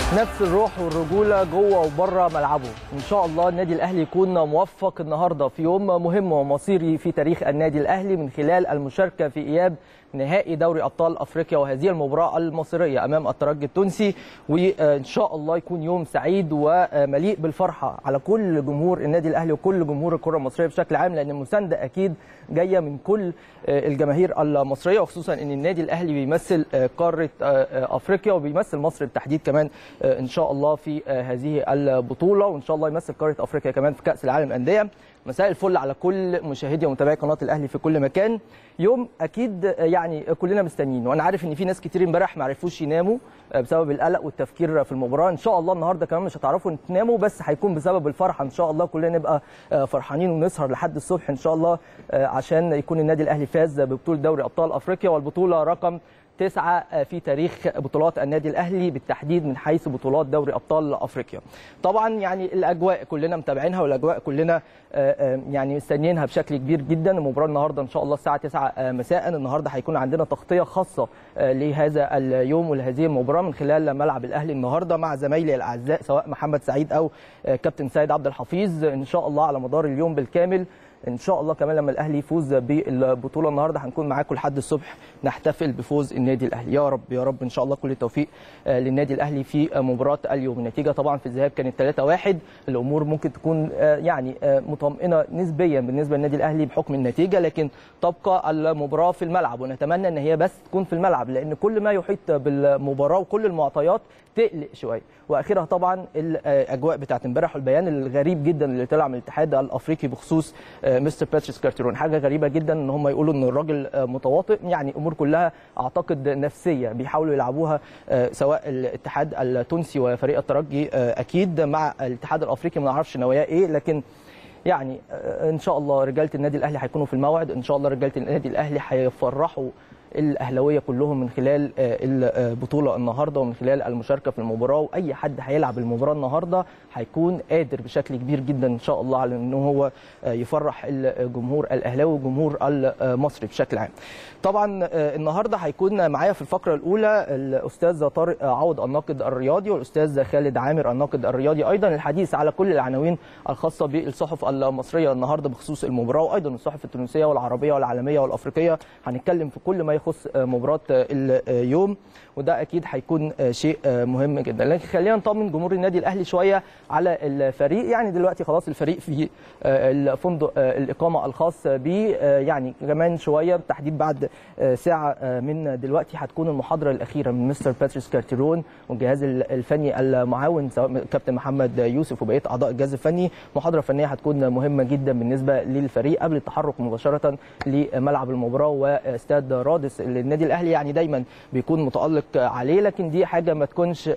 نفس الروح والرجوله جوه وبره ملعبه ان شاء الله النادي الاهلي يكون موفق النهارده في يوم مهم ومصيري في تاريخ النادي الاهلي من خلال المشاركه في اياب نهائي دوري ابطال افريقيا وهذه المباراه المصيريه امام الترجي التونسي وان شاء الله يكون يوم سعيد ومليء بالفرحه على كل جمهور النادي الاهلي وكل جمهور الكره المصريه بشكل عام لان المسانده اكيد جايه من كل الجماهير المصريه وخصوصا ان النادي الاهلي بيمثل قاره افريقيا وبيمثل مصر بالتحديد كمان ان شاء الله في هذه البطوله وان شاء الله يمثل قاره افريقيا كمان في كاس العالم انديه مساء الفل على كل مشاهدي ومتابعي قناه الاهلي في كل مكان يوم اكيد يعني كلنا مستنيين وانا عارف ان في ناس كتير امبارح ما عرفوش يناموا بسبب القلق والتفكير في المباراه ان شاء الله النهارده كمان مش هتعرفوا تناموا بس هيكون بسبب الفرحه ان شاء الله كلنا نبقى فرحانين ونسهر لحد الصبح ان شاء الله عشان يكون النادي الاهلي فاز ببطوله دوري ابطال افريقيا والبطوله رقم تسعة في تاريخ بطولات النادي الأهلي بالتحديد من حيث بطولات دوري أبطال أفريقيا طبعا يعني الأجواء كلنا متابعينها والأجواء كلنا يعني مستنيينها بشكل كبير جدا المباراة النهاردة إن شاء الله الساعة 9 مساء النهاردة هيكون عندنا تغطية خاصة لهذا اليوم ولهذه المباراة من خلال ملعب الأهلي النهاردة مع زمايلي الأعزاء سواء محمد سعيد أو كابتن سيد عبد الحفيظ إن شاء الله على مدار اليوم بالكامل ان شاء الله كمان لما الاهلي يفوز بالبطوله النهارده هنكون معاكم لحد الصبح نحتفل بفوز النادي الاهلي يا رب يا رب ان شاء الله كل التوفيق للنادي الاهلي في مباراه اليوم النتيجه طبعا في الذهاب كانت 3-1 الامور ممكن تكون يعني مطمئنه نسبيا بالنسبه للنادي الاهلي بحكم النتيجه لكن تبقى المباراه في الملعب ونتمنى ان هي بس تكون في الملعب لان كل ما يحيط بالمباراه وكل المعطيات تقلق شويه واخرها طبعا الاجواء بتاعت امبارح والبيان الغريب جدا اللي طلع من الاتحاد الافريقي بخصوص مستر باتريس كارتيرون حاجه غريبه جدا ان هم يقولوا ان الراجل متواطئ يعني امور كلها اعتقد نفسيه بيحاولوا يلعبوها سواء الاتحاد التونسي وفريق الترجي اكيد مع الاتحاد الافريقي ما نعرفش نواياه ايه لكن يعني ان شاء الله رجاله النادي الاهلي هيكونوا في الموعد ان شاء الله رجاله النادي الاهلي هيفرحوا الاهلاويه كلهم من خلال البطوله النهارده ومن خلال المشاركه في المباراه واي حد هيلعب المباراه النهارده هيكون قادر بشكل كبير جدا ان شاء الله على ان هو يفرح الجمهور الاهلاوي والجمهور المصري بشكل عام. طبعا النهارده هيكون معايا في الفقره الاولى الاستاذ طارق عوض الناقد الرياضي والاستاذ خالد عامر الناقد الرياضي ايضا الحديث على كل العناوين الخاصه بالصحف المصريه النهارده بخصوص المباراه وايضا الصحف التونسيه والعربيه والعالميه والافريقيه هنتكلم في كل ما يخص مباراه اليوم وده اكيد هيكون شيء مهم جدا لكن خلينا نطمن جمهور النادي الاهلي شويه على الفريق يعني دلوقتي خلاص الفريق في الفندق الاقامه الخاص بيه يعني كمان شويه بالتحديد بعد ساعه من دلوقتي هتكون المحاضره الاخيره من مستر باتريس كارتيرون والجهاز الفني المعاون سواء كابتن محمد يوسف وبقيه اعضاء الجهاز الفني محاضره فنيه هتكون مهمه جدا بالنسبه للفريق قبل التحرك مباشره لملعب المباراه واستاد رادس اللي النادي الاهلي يعني دايما بيكون متالق عليه لكن دي حاجه ما تكونش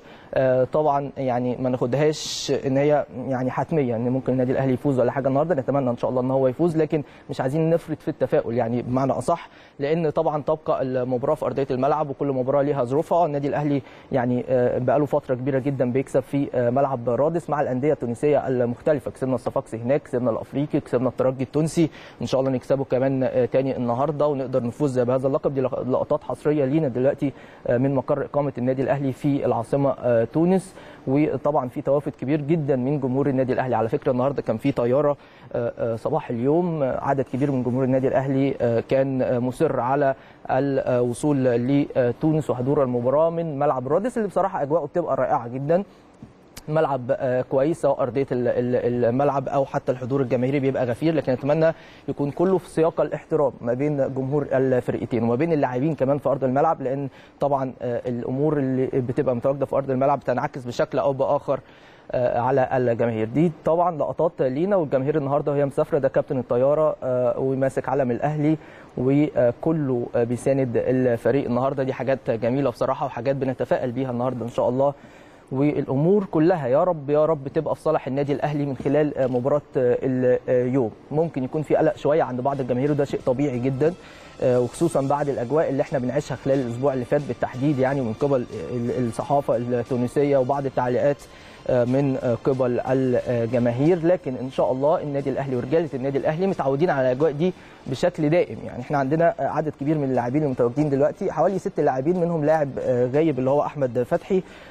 طبعا يعني ما ناخدهاش ان هي يعني حتميه ان ممكن النادي الاهلي يفوز ولا حاجه النهارده نتمنى ان شاء الله ان هو يفوز لكن مش عايزين نفرط في التفاؤل يعني بمعنى اصح لان طبعا تبقى المباراه في ارضيه الملعب وكل مباراه ليها ظروفها النادي الاهلي يعني بقاله فتره كبيره جدا بيكسب في ملعب رادس مع الانديه التونسيه المختلفه كسبنا الصفاقسي هناك كسبنا الافريقي كسبنا الترجي التونسي ان شاء الله نكسبه كمان تاني النهارده ونقدر نفوز بهذا اللقب دي لقطات حصريه لينا دلوقتي من مقر اقامه النادي الاهلي في العاصمه تونس وطبعا في توافد كبير جدا من جمهور النادي الاهلي على فكره النهارده كان في طياره صباح اليوم عدد كبير من جمهور النادي الاهلي كان مصر على الوصول لتونس وحضور المباراه من ملعب رادس اللي بصراحه اجواءه بتبقى رائعه جدا ملعب كويس سواء ارضيه الملعب او حتى الحضور الجماهيري بيبقى غفير لكن اتمنى يكون كله في سياق الاحترام ما بين جمهور الفرقتين وما بين اللاعبين كمان في ارض الملعب لان طبعا الامور اللي بتبقى متواجده في ارض الملعب بتنعكس بشكل او باخر على الجماهير دي طبعا لقطات لينا والجماهير النهارده وهي مسافره ده كابتن الطياره وماسك علم الاهلي وكله بيساند الفريق النهارده دي حاجات جميله بصراحه وحاجات بنتفائل بيها النهارده ان شاء الله والامور كلها يا رب يا رب تبقى في صالح النادي الاهلي من خلال مباراه اليوم ممكن يكون في قلق شويه عند بعض الجماهير وده شيء طبيعي جدا وخصوصا بعد الاجواء اللي احنا بنعيشها خلال الاسبوع اللي فات بالتحديد يعني من قبل الصحافه التونسيه وبعض التعليقات من قبل الجماهير لكن ان شاء الله النادي الاهلي ورجاله النادي الاهلي متعودين على الاجواء دي بشكل دائم يعني احنا عندنا عدد كبير من اللاعبين المتواجدين دلوقتي حوالي ست لاعبين منهم لاعب غايب اللي هو احمد فتحي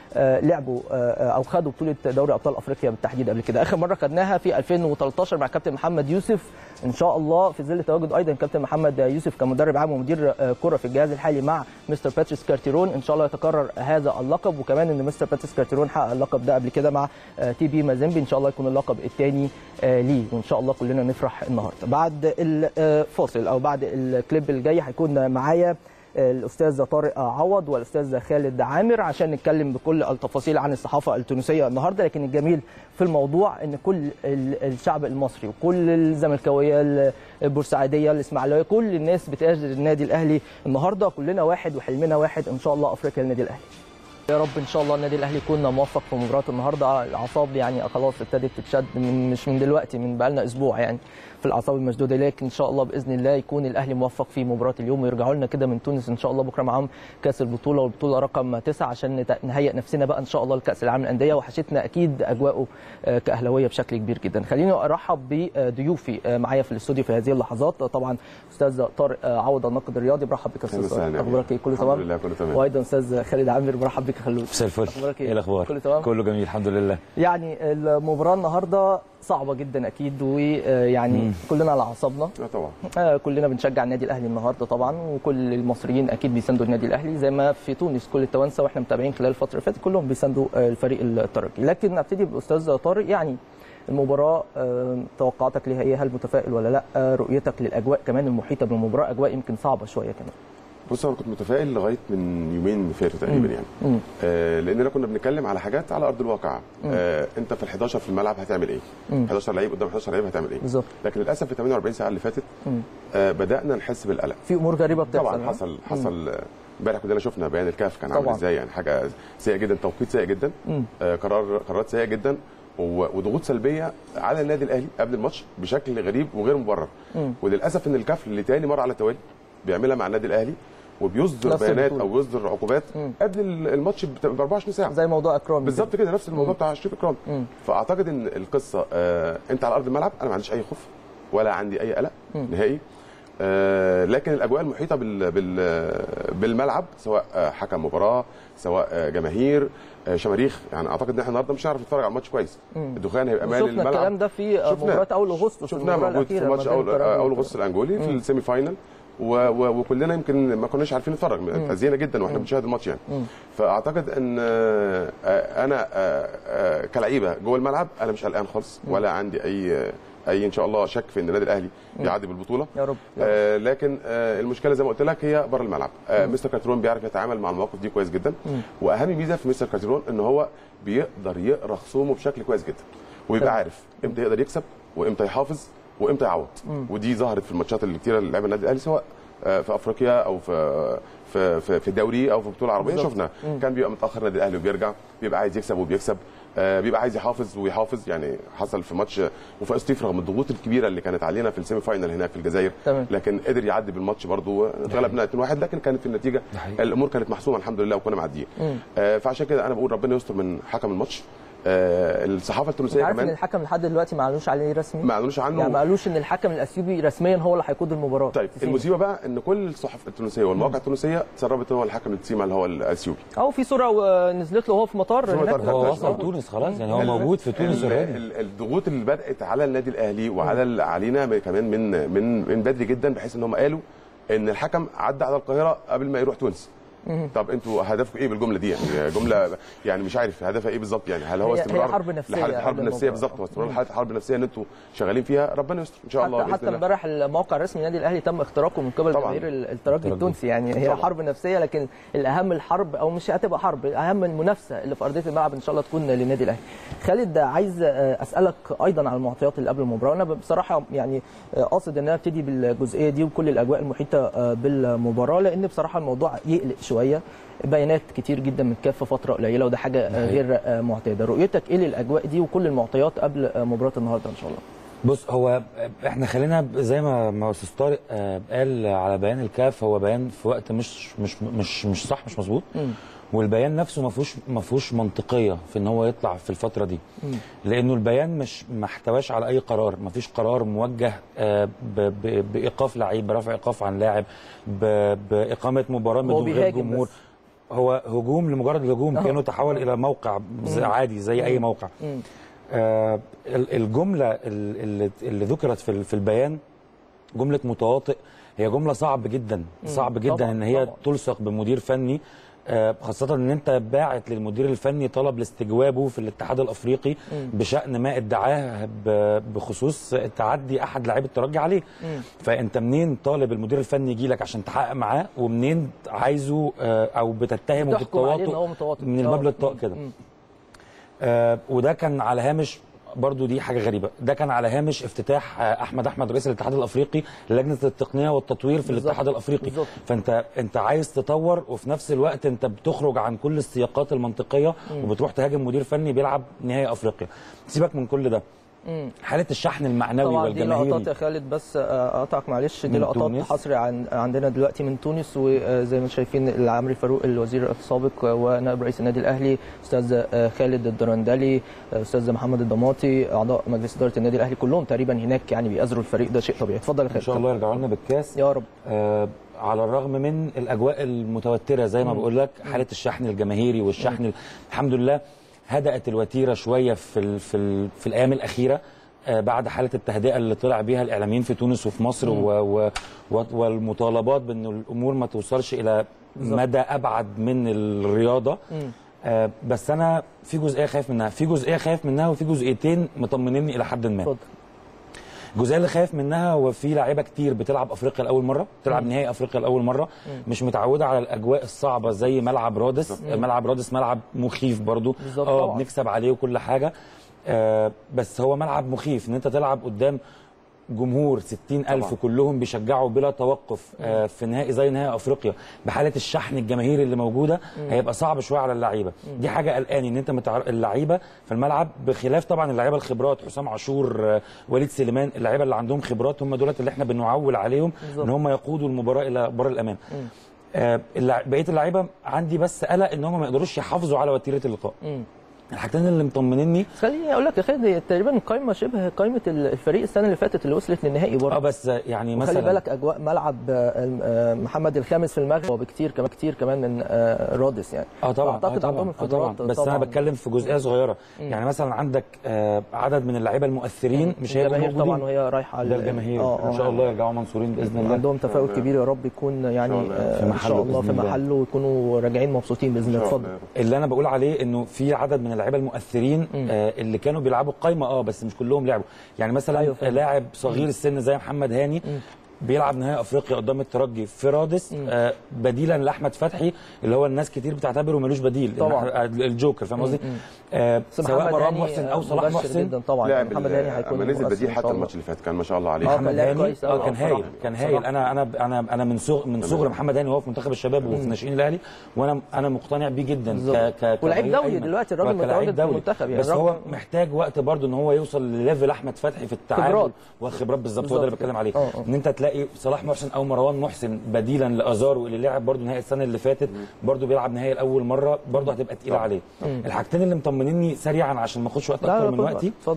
آه، لعبوا آه، او خدوا بطوله دوري ابطال افريقيا بالتحديد قبل كده اخر مره خدناها في 2013 مع كابتن محمد يوسف ان شاء الله في ظل تواجد ايضا كابتن محمد يوسف كمدرب عام ومدير آه، كره في الجهاز الحالي مع مستر باتريس كارتيرون ان شاء الله يتكرر هذا اللقب وكمان ان مستر باتريس كارتيرون حقق اللقب ده قبل كده مع آه، تي بي مازيمبي ان شاء الله يكون اللقب الثاني ليه وان شاء الله كلنا نفرح النهارده بعد الفاصل او بعد الكليب الجاي هيكون معايا الاستاذ طارق عوض والاستاذ خالد عامر عشان نتكلم بكل التفاصيل عن الصحافه التونسيه النهارده لكن الجميل في الموضوع ان كل ال- الشعب المصري وكل الزملكاويه البورسعيديه الاسماعيليه كل الناس بتأجر النادي الاهلي النهارده كلنا واحد وحلمنا واحد ان شاء الله افريقيا للنادي الاهلي يا رب ان شاء الله النادي الاهلي يكون موفق في مباراه النهارده الاعصاب يعني خلاص ابتدت تتشد من مش من دلوقتي من بقالنا اسبوع يعني في الاعصاب المشدوده لكن ان شاء الله باذن الله يكون الاهلي موفق في مباراه اليوم ويرجعوا لنا كده من تونس ان شاء الله بكره معاهم كاس البطوله والبطوله رقم تسعة عشان نت- نهيئ نفسنا بقى ان شاء الله لكاس العالم للانديه وحشتنا اكيد اجواءه آه، كاهلاويه بشكل كبير جدا خليني ارحب بضيوفي آه، معايا في الاستوديو في هذه اللحظات طبعا استاذ طارق آه، عوض الناقد الرياضي برحب بك يا أهلا استاذ وسهلا طارق يا اخبارك ايه كله الحمد تمام لله كله تمام. وايضا استاذ خالد عامر برحب بك يا خلود مساء الفل أخبارك إيه؟ ايه الاخبار كله تمام؟ كله جميل الحمد لله يعني المباراه النهارده صعبه جدا اكيد ويعني كلنا على اعصابنا اه طبعا آه، كلنا بنشجع النادي الاهلي النهارده طبعا وكل المصريين اكيد بيساندوا النادي الاهلي زي ما في تونس كل التوانسه واحنا متابعين خلال الفتره اللي فاتت كلهم بيساندوا آه، الفريق الترجي لكن نبتدي باستاذ طارق يعني المباراه آه، توقعاتك ليها ايه هل متفائل ولا لا آه، رؤيتك للاجواء كمان المحيطه بالمباراه اجواء يمكن صعبه شويه كمان بص انا كنت متفائل لغايه من يومين فاتوا تقريبا يعني مم. آه لاننا كنا بنتكلم على حاجات على ارض الواقع آه انت في ال 11 في الملعب هتعمل ايه؟ مم. 11 لعيب قدام 11 لعيب هتعمل ايه؟ بالظبط لكن للاسف في 48 ساعه اللي فاتت مم. آه بدانا نحس بالقلق في امور غريبه بتحصل طبعا ها؟ حصل حصل آه، امبارح كلنا شفنا بيان الكاف كان عامل طبعاً. ازاي يعني حاجه سيئه جدا توقيت سيء جدا مم. آه قرار قرارات سيئه جدا و- وضغوط سلبيه على النادي الاهلي قبل الماتش بشكل غريب وغير مبرر مم. وللاسف ان الكاف لتاني مره على التوالي بيعملها مع النادي الاهلي وبيصدر نفس بيانات البطولة. او بيصدر عقوبات مم. قبل الماتش ب 24 ساعه زي موضوع اكرام بالظبط كده نفس الموضوع بتاع شريف اكرام مم. فاعتقد ان القصه آه انت على ارض الملعب انا ما عنديش اي خوف ولا عندي اي قلق مم. نهائي آه لكن الاجواء المحيطه بال بال بالملعب سواء آه حكم مباراه سواء آه جماهير آه شماريخ يعني اعتقد ان احنا النهارده مش هنعرف نتفرج على الماتش كويس مم. الدخان هيبقى مالي شفنا الملعب الكلام ده في آه، شفناه. مباراه اول اغسطس شفناه المباراة موجود في الأخيرة ماتش ما بين اول الترجي اول والترجي. اغسطس الانجولي في السيمي فاينل و و وكلنا يمكن ما كناش عارفين نتفرج اتاذينا جدا واحنا بنشاهد الماتش يعني مم. فاعتقد ان آه، آه، انا آه، آه، كلعيبه جوه الملعب انا مش قلقان خالص ولا عندي اي اي ان شاء الله شك في ان النادي الاهلي بيعدي بالبطوله يا رب يا رب. آه لكن آه المشكله زي ما قلت لك هي بره الملعب آه مستر كاترون بيعرف يتعامل مع المواقف دي كويس جدا مم. واهم ميزه في مستر كاترون ان هو بيقدر يقرا خصومه بشكل كويس جدا ويبقى تمام. عارف امتى يقدر يكسب وامتى يحافظ وامتى يعوض مم. ودي ظهرت في الماتشات اللي كتيره اللي لعبها النادي الاهلي سواء آه، في افريقيا او في في في, في الدوري او في بطوله عربيه بالظبط. شفنا مم. كان بيبقى متاخر النادي الاهلي وبيرجع بيبقى عايز يكسب وبيكسب آه، بيبقى عايز يحافظ ويحافظ يعني حصل في ماتش وفاء ستيف رغم الضغوط الكبيره اللي كانت علينا في السيمي فاينل هناك في الجزائر تمام. لكن قدر يعدي بالماتش برضه غلبنا 2-1 لكن كانت في النتيجه ده حقيقي. الامور كانت محسومه الحمد لله وكنا معديين مم. آه، فعشان كده انا بقول ربنا يستر من حكم الماتش آه، الصحافه انت التونسيه عارف ان كمان الحكم لحد دلوقتي ما قالوش عليه رسمي ما قالوش عنه يعني ما قالوش ان الحكم الاثيوبي رسميا هو اللي هيقود المباراه طيب في سينا. المصيبه بقى ان كل الصحف التونسيه والمواقع التونسيه تسربت ان هو الحكم التسيما اللي هو الاثيوبي او في صوره و- نزلت له وهو في مطار في هناك مطار هو لا، وصل لا. تونس خلاص يعني هو ال- موجود في تونس ال- اوريدي ال- الضغوط اللي بدات على النادي الاهلي وعلى ال- علينا م- كمان من من من بدري جدا بحيث ان هم قالوا ان الحكم عدى على القاهره قبل ما يروح تونس طب انتوا هدفكم ايه بالجمله دي يعني جمله يعني مش عارف هدفها ايه بالظبط يعني هل هو هي- هي استمرار حرب نفسية لحاله قبل حرب نفسيه الموضوع. بالظبط هو استمرار حاله حرب نفسيه ان انتوا شغالين فيها ربنا يستر ان شاء الله حتى باذن حتى الله امبارح الموقع الرسمي للنادي الاهلي تم اختراقه من قبل طبعاً. جماهير ال- الترجي الترجي. التونسي يعني هي طبعاً. حرب نفسيه لكن الاهم الحرب او مش هتبقى حرب اهم المنافسه اللي في ارضيه الملعب ان شاء الله تكون للنادي الاهلي. خالد عايز آه، اسالك ايضا على المعطيات اللي قبل المباراه انا بصراحه يعني آه، قاصد ان انا ابتدي بالجزئيه دي وكل الاجواء المحيطه آه، بالمباراه لان بصراحه الموضوع يقلق شويه بيانات كتير جدا من كاف في فتره قليله وده حاجه آه، غير آه، معتاده رؤيتك ايه للاجواء دي وكل المعطيات قبل آه، مباراه النهارده ان شاء الله بص هو احنا خلينا ب- زي ما ما استاذ طارق آه، قال على بيان الكاف هو بيان في وقت مش مش مش مش صح مش مظبوط مم. والبيان نفسه ما فيهوش ما فيهوش منطقيه في ان هو يطلع في الفتره دي لانه البيان مش ما احتواش على اي قرار ما فيش قرار موجه آه، ب- ب- بايقاف لعيب برفع ايقاف عن لاعب ب- باقامه مباراه هو بدون غير بيهاجم جمهور بس. هو هجوم لمجرد الهجوم آه. كانه تحول الى موقع زي- عادي زي اي موقع مم. آه ال- الجمله ال- اللي, اللي ذكرت في ال- في البيان جمله متواطئ هي جمله صعب جدا صعب جدا طبعاً، ان هي طبعاً. تلصق بمدير فني آه، خاصة ان انت باعت للمدير الفني طلب لاستجوابه في الاتحاد الافريقي بشأن ما ادعاه ب- بخصوص تعدي احد لاعبي الترجي عليه فانت منين طالب المدير الفني يجي لك عشان تحقق معاه ومنين عايزه آه، او بتتهمه بتحكم عليه إن هو بالتواطؤ متواطئ. من آه. الباب للطاق كده مم. آه، وده كان على هامش برضو دي حاجه غريبه ده كان على هامش افتتاح آه، احمد احمد رئيس الاتحاد الافريقي لجنه التقنيه والتطوير في بالظبط. الاتحاد الافريقي بالظبط. فانت انت عايز تطور وفي نفس الوقت انت بتخرج عن كل السياقات المنطقيه وبتروح تهاجم مدير فني بيلعب نهائي افريقيا سيبك من كل ده حاله الشحن المعنوي طبعا دي لقطات والجماهيري يا خالد بس آه، اقطعك معلش دي من لقطات تونس. حصري عن عندنا دلوقتي من تونس وزي ما انتم شايفين عمرو فاروق الوزير السابق ونائب رئيس النادي الاهلي استاذ آه، خالد الدرندلي آه، استاذ محمد الضماطي اعضاء مجلس اداره النادي الاهلي كلهم تقريبا هناك يعني بيأزروا الفريق ده شيء طبيعي اتفضل يا ان خالد شاء الله يرجعوا لنا بالكاس يا رب آه، على الرغم من الاجواء المتوتره زي ما بقول لك حاله الشحن الجماهيري والشحن ال- الحمد لله هدأت الوتيره شويه في ال في ال في الايام الاخيره آه، بعد حاله التهدئه اللي طلع بيها الاعلاميين في تونس وفي مصر و و و والمطالبات بان الامور ما توصلش الى مدى ابعد من الرياضه آه، بس انا في جزئيه خايف منها في جزئيه خايف منها وفي جزئيتين مطمنيني الى حد ما اتفضل الجزئيه اللي خايف منها هو في لعيبه كتير بتلعب افريقيا لاول مره بتلعب نهائي افريقيا لاول مره مش متعوده على الاجواء الصعبه زي ملعب رادس ملعب رادس ملعب مخيف برضو بالظبط اه طبعاً. بنكسب عليه وكل حاجه آه بس هو ملعب مخيف ان انت تلعب قدام جمهور 60 ألف طبعاً. كلهم بيشجعوا بلا توقف آه في نهائي زي نهائي افريقيا بحاله الشحن الجماهيري اللي موجوده هيبقى صعب شويه على اللعيبه دي حاجه قلقاني ان انت متعر... اللعيبه في الملعب بخلاف طبعا اللعيبه الخبرات حسام عاشور آه وليد سليمان اللعيبه اللي عندهم خبرات هم دولت اللي احنا بنعول عليهم بالظبط. ان هم يقودوا المباراه الى بر الامان آه اللع... بقيه اللعيبه عندي بس قلق ان هم ما يقدروش يحافظوا على وتيره اللقاء مم. الحاجتين اللي مطمنيني بس خليني اقول لك يا خالد هي تقريبا قائمه شبه قائمه الفريق السنه اللي فاتت اللي وصلت للنهائي برضه اه بس يعني خلي مثلا بالك اجواء ملعب آه، آه، محمد الخامس في المغرب وبكتير كمان كتير كمان من آه، رادس يعني اه طبعا اعتقد آه طبعا عندهم آه طبعا القدرات بس طبعاً. انا بتكلم في جزئيه صغيره يعني مثلا عندك آه عدد من اللعيبه المؤثرين مش هيبقوا الجماهير طبعا موجودين وهي رايحه ده ال- الجماهير آه، آه. ان شاء الله يرجعوا منصورين باذن الله عندهم تفاؤل كبير يا رب يكون يعني الله. آه، في ان محله شاء الله في بإذن الله. محله ويكونوا راجعين مبسوطين باذن الله اتفضل اللي انا بقول عليه انه في عدد من اللعيبه المؤثرين آه اللي كانوا بيلعبوا القايمه اه بس مش كلهم لعبوا يعني مثلا أيوة أيوة فاهم. لاعب صغير السن زي محمد هاني بيلعب نهائي افريقيا قدام الترجي في رادس آه بديلا لاحمد فتحي اللي هو الناس كتير بتعتبره ملوش بديل طبعاً. إن إحنا- الجوكر فاهم قصدي آه بس سواء محمد مروان هاني، محسن آه، او صلاح مبشر محسن جدا طبعا لاعب محمد هاني هيكون اما نزل مؤثر بديل إن حتى شاء الله. الماتش اللي فات كان ما شاء الله عليه آه، كان محمد لاعب هاني كويس أوي، اه كان آه، هايل بصراحة. كان هايل انا انا انا انا من صغر من صغر محمد هاني وهو في منتخب الشباب وفي ناشئين الاهلي وانا انا مقتنع بيه جدا بالظبط. ك ك ولاعيب كظهير دولي أيمن. دلوقتي الراجل وكلاعب متواجد في دولي. المنتخب يعني بس هو الراجل- محتاج وقت برضه ان هو يوصل لليفل احمد فتحي في التعامل خبرات. والخبرات بالظبط هو ده اللي بالظبط بتكلم عليه آه، آه. ان انت تلاقي صلاح محسن او مروان محسن بديلا لازارو اللي لعب برضه نهائي السنه اللي فاتت برضه بيلعب نهائي لاول مره برضه هتبقى تقيله عليه الحاجتين اللي مطمنيني سريعا عشان ما اخدش وقت لا، اكتر لا، من اتفضل، وقتي اتفضل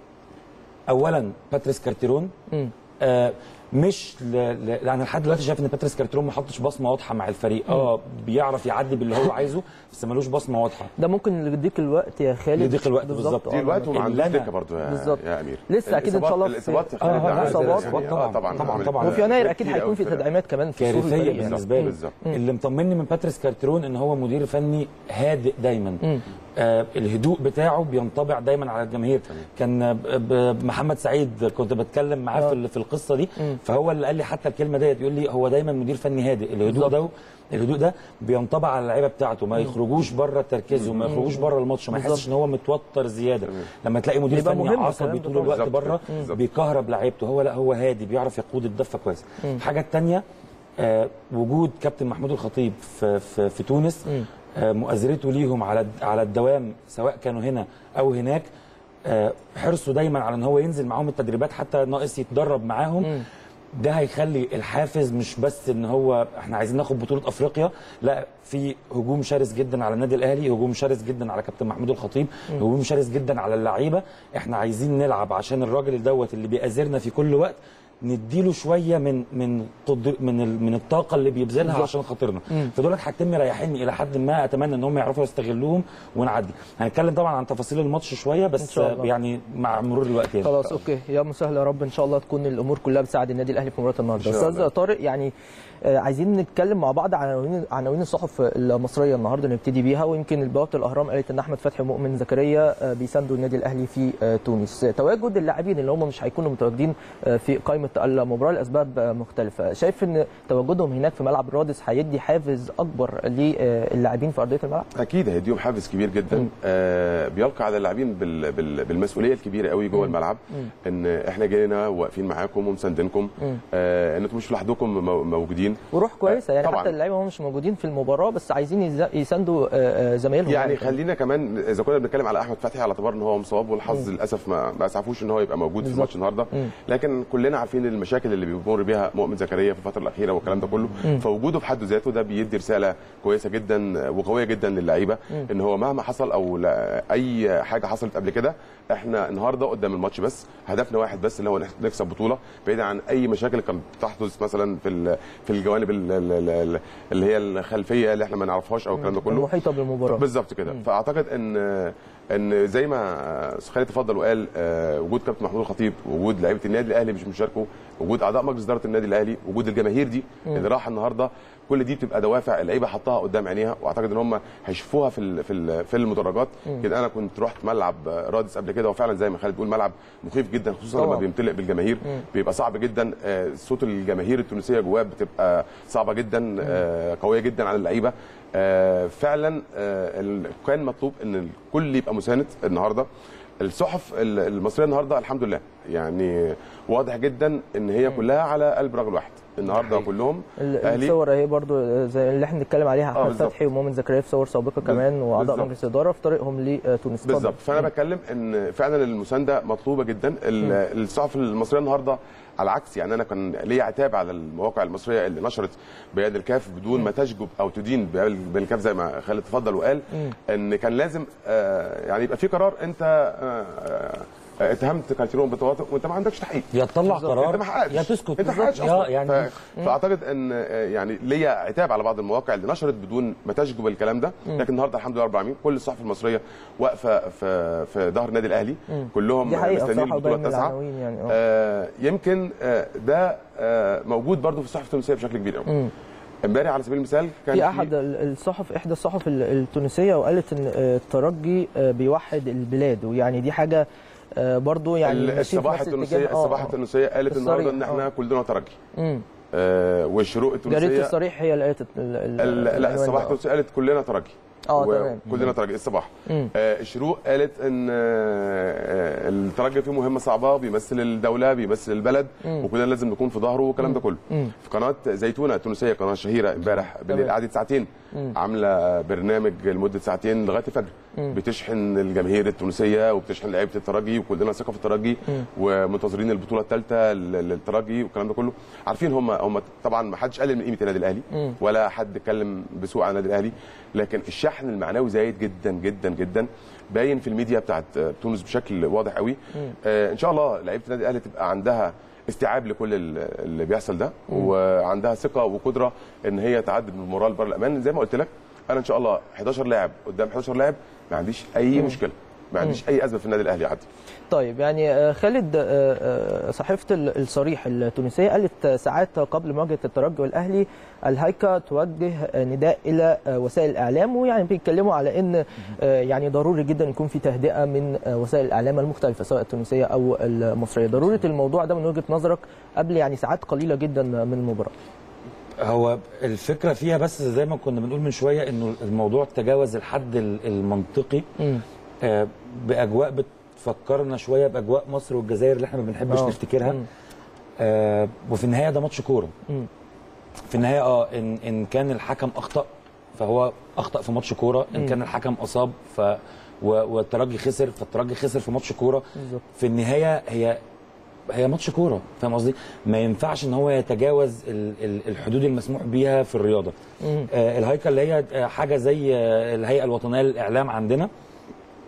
اولا باتريس كارتيرون مم. آه مش ل... ل... انا لحد دلوقتي شايف ان باتريس كارتيرون ما حطش بصمه واضحه مع الفريق اه بيعرف يعدي باللي هو عايزه بس ملوش بصمه واضحه ده ممكن اللي يديك الوقت يا خالد يديك الوقت بالظبط. آه، دي الوقت وما اللي عندوش أنا- دكه برضه يا, بالظبط. يا امير لسه أكيد إن شاء الله في- الاصابات آه، خلال آه، العدد الإصابات. يعني. طبعاً، آه، طبعا طبعاً، عملت- طبعاً. وفي يناير اكيد كتير هيكون أوي في الفرق. تدعيمات كمان في صفوف كارثيه الفريق يعني. بالنسبه لي بالظبط. اللي مطمني من باتريس كارتيرون ان هو مدير فني هادئ دايما آه الهدوء بتاعه بينطبع دايما على الجماهير كان ب- ب- محمد سعيد كنت بتكلم معاه في ال- في القصه دي فهو اللي قال لي حتى الكلمه ديت يقول لي هو دايما مدير فني هادئ الهدوء ده الهدوء ده بينطبع على اللعيبه بتاعته ما يخرجوش بره تركيزهم ما يخرجوش بره الماتش ما يحسش ان هو متوتر زياده لما تلاقي مدير بيبقى فني مهم عصبي الكلام ده طول الوقت بالظبط بره كده، بالظبط. بيكهرب لعيبته هو لا هو هادي بيعرف يقود الدفه كويس الحاجه الثانيه آه وجود كابتن محمود الخطيب في في, في تونس آه مؤازرته ليهم على الد- على الدوام سواء كانوا هنا او هناك آه حرصه دايما على ان هو ينزل معاهم التدريبات حتى ناقص يتدرب معاهم ده هيخلي الحافز مش بس ان هو احنا عايزين ناخد بطوله افريقيا لا في هجوم شرس جدا على النادي الاهلي هجوم شرس جدا على كابتن محمود الخطيب هجوم شرس جدا على اللعيبه احنا عايزين نلعب عشان الراجل دوت اللي بيأذرنا في كل وقت نديله شويه من من قدر من ال- من الطاقه اللي بيبذلها عشان خاطرنا فدول حاجتين مريحيني الى حد ما اتمنى ان هم يعرفوا يستغلوهم ونعدي هنتكلم طبعا عن تفاصيل الماتش شويه إن بس شاء الله. يعني مع مرور الوقت يعني. خلاص اوكي يا مسهل يا رب ان شاء الله تكون الامور كلها بتساعد النادي الاهلي في مباراه النهارده إن شاء استاذ الله. طارق يعني آه، عايزين نتكلم مع بعض عن عناوين عناوين الصحف المصريه النهارده نبتدي بيها ويمكن بوابه الاهرام قالت ان احمد فتحي ومؤمن زكريا آه، بيساندوا النادي الاهلي في آه، تونس تواجد اللاعبين اللي هم مش هيكونوا متواجدين آه، في قائمه المباراه لاسباب آه، مختلفه شايف ان تواجدهم هناك في ملعب الرادس هيدي حافز اكبر للاعبين في ارضيه الملعب اكيد هيديهم حافز كبير جدا آه بيلقى على اللاعبين بال بال بالمسؤوليه الكبيره قوي جوه الملعب ان احنا جايين واقفين معاكم ومساندينكم آه ان انتم مش لوحدكم مو- موجودين وروح كويسه يعني طبعاً. حتى اللعيبه هم مش موجودين في المباراه بس عايزين يز- يساندوا آه، آه، زمايلهم يعني خلينا كمان اذا كنا بنتكلم على احمد فتحي على اعتبار ان هو مصاب والحظ للاسف ما ما اسعفوش ان هو يبقى موجود في الماتش النهارده لكن كلنا عارفين المشاكل اللي بيمر بيها مؤمن زكريا في الفتره الاخيره والكلام ده كله فوجوده في حد ذاته ده بيدي رساله كويسه جدا وقويه جدا للعيبه ان هو مهما حصل او لا- اي حاجه حصلت قبل كده احنا النهارده قدام الماتش بس هدفنا واحد بس اللي هو نح- نكسب بطوله بعيد عن اي مشاكل كانت بتحدث مثلا في ال- في الجوانب ال- ال- ال- اللي هي الخلفيه اللي احنا ما نعرفهاش او الكلام ده كله المحيطه بالمباراه بالظبط كده فاعتقد ان ان زي ما خالد تفضل وقال آه، وجود كابتن محمود الخطيب وجود لعيبه النادي الاهلي مش مشاركوا وجود اعضاء مجلس اداره النادي الاهلي وجود الجماهير دي اللي راح النهارده كل دي بتبقى دوافع اللعيبه حطها قدام عينيها واعتقد ان هم هيشوفوها في ال- في ال- في المدرجات كده انا كنت رحت ملعب رادس قبل كده وفعلا زي ما خالد بيقول ملعب مخيف جدا خصوصا لما طبعاً. بيمتلئ بالجماهير بيبقى صعب جدا آه، صوت الجماهير التونسيه جواه بتبقى صعبه جدا آه، قويه جدا على اللعيبه آه، فعلا آه، ال- كان مطلوب ان الكل يبقى مساند النهارده الصحف ال- المصريه النهارده الحمد لله يعني واضح جدا ان هي كلها على قلب رجل واحد النهارده كلهم ال- اهلي الصور اهي برضو آه، زي اللي احنا بنتكلم عليها احمد بالظبط. فتحي ومؤمن زكريا في صور سابقه كمان واعضاء بالظبط. مجلس الاداره في طريقهم لتونس اتفضل. بالظبط فانا بتكلم ان فعلا المسانده مطلوبه جدا ال- الصحف المصريه النهارده على العكس يعني انا كان ليا عتاب على المواقع المصريه اللي نشرت بيد الكاف بدون ما تشجب او تدين بيد الكاف زي ما خالد تفضل وقال ان كان لازم آه، يعني يبقى في قرار انت آه، آه، اتهمت كارتيرون بتواطؤ وانت ما عندكش تحقيق يا تطلع قرار انت ما حققتش يا تسكت انت ما حققتش يا اصلا يعني ف... فاعتقد ان آه، يعني ليا عتاب على بعض المواقع اللي نشرت بدون ما تشجب الكلام ده لكن النهارده الحمد لله رب العالمين كل الصحف المصريه واقفه في في ظهر النادي الاهلي كلهم دي حقيقه مستنيين بصراحه البطوله وباين من التاسعه العناوين يعني اه آه يمكن آه ده آه موجود برضو في الصحف التونسيه بشكل كبير قوي امبارح على سبيل المثال كان في احد ال- الصحف احدى الصحف ال- التونسيه وقالت ان آه، الترجي آه، بيوحد البلاد ويعني دي حاجه آه، برضو يعني ال- ماشيين في الصباح نفس التونسيه الاتجاه. آه، الصباح آه. التونسيه قالت النهارده ان الصريح، احنا آه. كلنا ترجي مم. آه والشروق جريده التونسيه الصريح هي اللي قالت ال- ال- ال- لا العنوان الصباح ده. التونسيه قالت كلنا ترجي اه و- تمام كلنا ترجي الصباح مم. آه الشروق قالت ان آه الترجي فيه مهمه صعبه بيمثل الدوله بيمثل البلد وكلنا لازم نكون في ظهره والكلام ده كله في قناه زيتونه التونسيه قناه شهيره امبارح بالليل تمام. قعدت ساعتين عامله برنامج لمده ساعتين لغايه الفجر بتشحن الجماهير التونسيه وبتشحن لعيبه الترجي وكلنا ثقه في الترجي ومنتظرين البطوله الثالثه للترجي والكلام ده كله عارفين هم هم طبعا ما حدش قلل من قيمه النادي الاهلي ولا حد اتكلم بسوء عن النادي الاهلي لكن الشحن المعنوي زايد جدا جدا جدا باين في الميديا بتاعت آه، تونس بشكل واضح قوي آه ان شاء الله لعيبه النادي الاهلي تبقى عندها استيعاب لكل ال- اللي بيحصل ده وعندها ثقه وقدره ان هي تعدي من المورال بره الامان زي ما قلت لك انا ان شاء الله 11 لاعب قدام 11 لاعب ما عنديش اي مشكله ما عنديش اي ازمه في النادي الاهلي عادي طيب يعني آه، خالد آه، آه، صحيفه ال- الصريح التونسيه قالت ساعات قبل مواجهه الترجي والاهلي الهيكا توجه آه، نداء الى آه، وسائل الاعلام ويعني بيتكلموا على ان آه، يعني ضروري جدا يكون في تهدئه من آه، وسائل الاعلام المختلفه سواء التونسيه او المصريه ضروره الموضوع ده من وجهه نظرك قبل يعني ساعات قليله جدا من المباراه هو الفكره فيها بس زي ما كنا بنقول من شويه انه الموضوع تجاوز الحد ال- المنطقي آه، باجواء بتفكرنا شويه باجواء مصر والجزائر اللي احنا ما بنحبش آه. نفتكرها مم. آه وفي النهايه ده ماتش كوره مم. في النهايه اه ان ان كان الحكم اخطا فهو اخطا في ماتش كوره ان كان الحكم اصاب ف و- والترجي خسر فالترجي خسر في ماتش كوره بالظبط. في النهايه هي هي ماتش كوره فاهم قصدي ما ينفعش ان هو يتجاوز ال- ال- الحدود المسموح بيها في الرياضه آه الهيكل اللي هي آه، حاجه زي آه، الهيئه الوطنيه للاعلام عندنا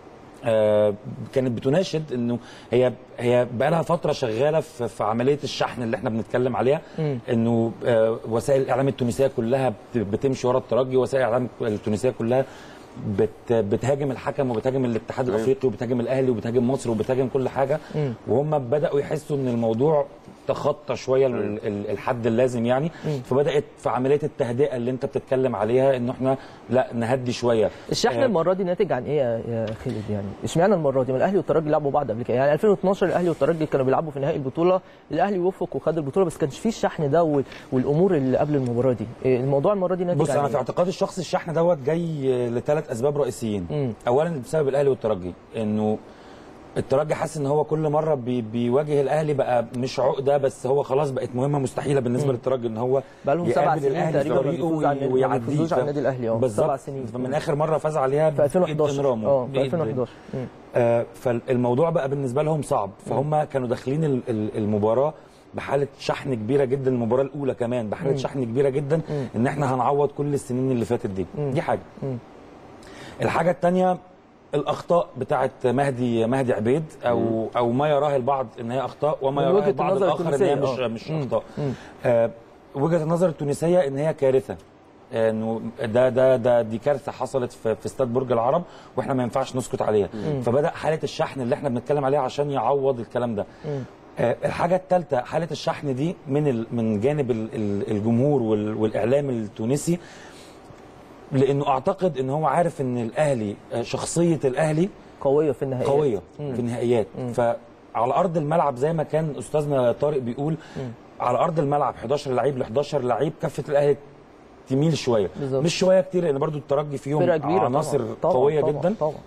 آه، كانت بتناشد انه هي هي بقى لها فتره شغاله في, في عمليه الشحن اللي احنا بنتكلم عليها انه آه، وسائل الاعلام التونسيه كلها بت- بتمشي ورا الترجي وسائل الاعلام التونسيه كلها بت بتهاجم الحكم وبتهاجم الاتحاد الافريقي وبتهاجم الاهلي وبتهاجم مصر وبتهاجم كل حاجه وهم بداوا يحسوا ان الموضوع تخطى شويه ال- ال- الحد اللازم يعني فبدات في عمليه التهدئه اللي انت بتتكلم عليها انه احنا لا نهدي شويه الشحن آه، المره دي ناتج عن ايه يا- يا خالد يعني اشمعنى المره دي ما الاهلي والترجي لعبوا بعض قبل كده يعني 2012 الاهلي والترجي كانوا بيلعبوا في نهائي البطوله الاهلي وفق وخد البطوله بس كانش فيه الشحن ده وال- والامور اللي قبل المباراه دي إيه الموضوع المره دي ناتج بص عن انا في إيه؟ اعتقادي الشخصي الشحن دوت جاي لثلاث اسباب رئيسيين مم. اولا بسبب الاهلي والترجي انه الترجي حاسس ان هو كل مره بي بيواجه الاهلي بقى مش عقده بس هو خلاص بقت مهمه مستحيله بالنسبه للترجي ان هو بقالهم سبع يقابل سنين الأهلي تقريبا في ما طريقه بيفوزوا على النادي- ما ويعديه. بيفوزوش على ف- النادي الأهلي، اه. بالظبط. سبع سنين. فمن اخر مره فاز عليها في 2011 إنرامو. اه في بإيد- 2011 مم. آه، فالموضوع بقى بالنسبه لهم صعب فهم كانوا داخلين ال- ال- المباراه بحاله شحن كبيره جدا المباراه الاولى كمان بحاله شحن كبيره جدا ان احنا هنعوض كل السنين اللي فاتت دي دي حاجه الحاجه الثانيه الاخطاء بتاعه مهدي مهدي عبيد او او ما يراه البعض ان هي اخطاء وما من يراه وجهة البعض النظر الاخر ان هي التونسية، مش آه. مش مم. اخطاء مم. آه، وجهه النظر التونسيه ان هي كارثه انه ده ده ده دي كارثه حصلت في, في استاد برج العرب واحنا ما ينفعش نسكت عليها فبدا حاله الشحن اللي احنا بنتكلم عليها عشان يعوض الكلام ده آه، الحاجه الثالثه حاله الشحن دي من ال من جانب ال- ال- الجمهور وال- والاعلام التونسي لانه اعتقد ان هو عارف ان الاهلي آه، شخصيه الاهلي قويه في النهائيات قويه في النهائيات فعلى ارض الملعب زي ما كان استاذنا طارق بيقول على ارض الملعب 11 لعيب ل 11 لعيب كفه الاهلي تميل شويه بالظبط. مش شويه كتير لان برضو الترجي فيهم فرقه كبيره عناصر طبعاً. طبعاً. قويه طبعاً. جدا طبعا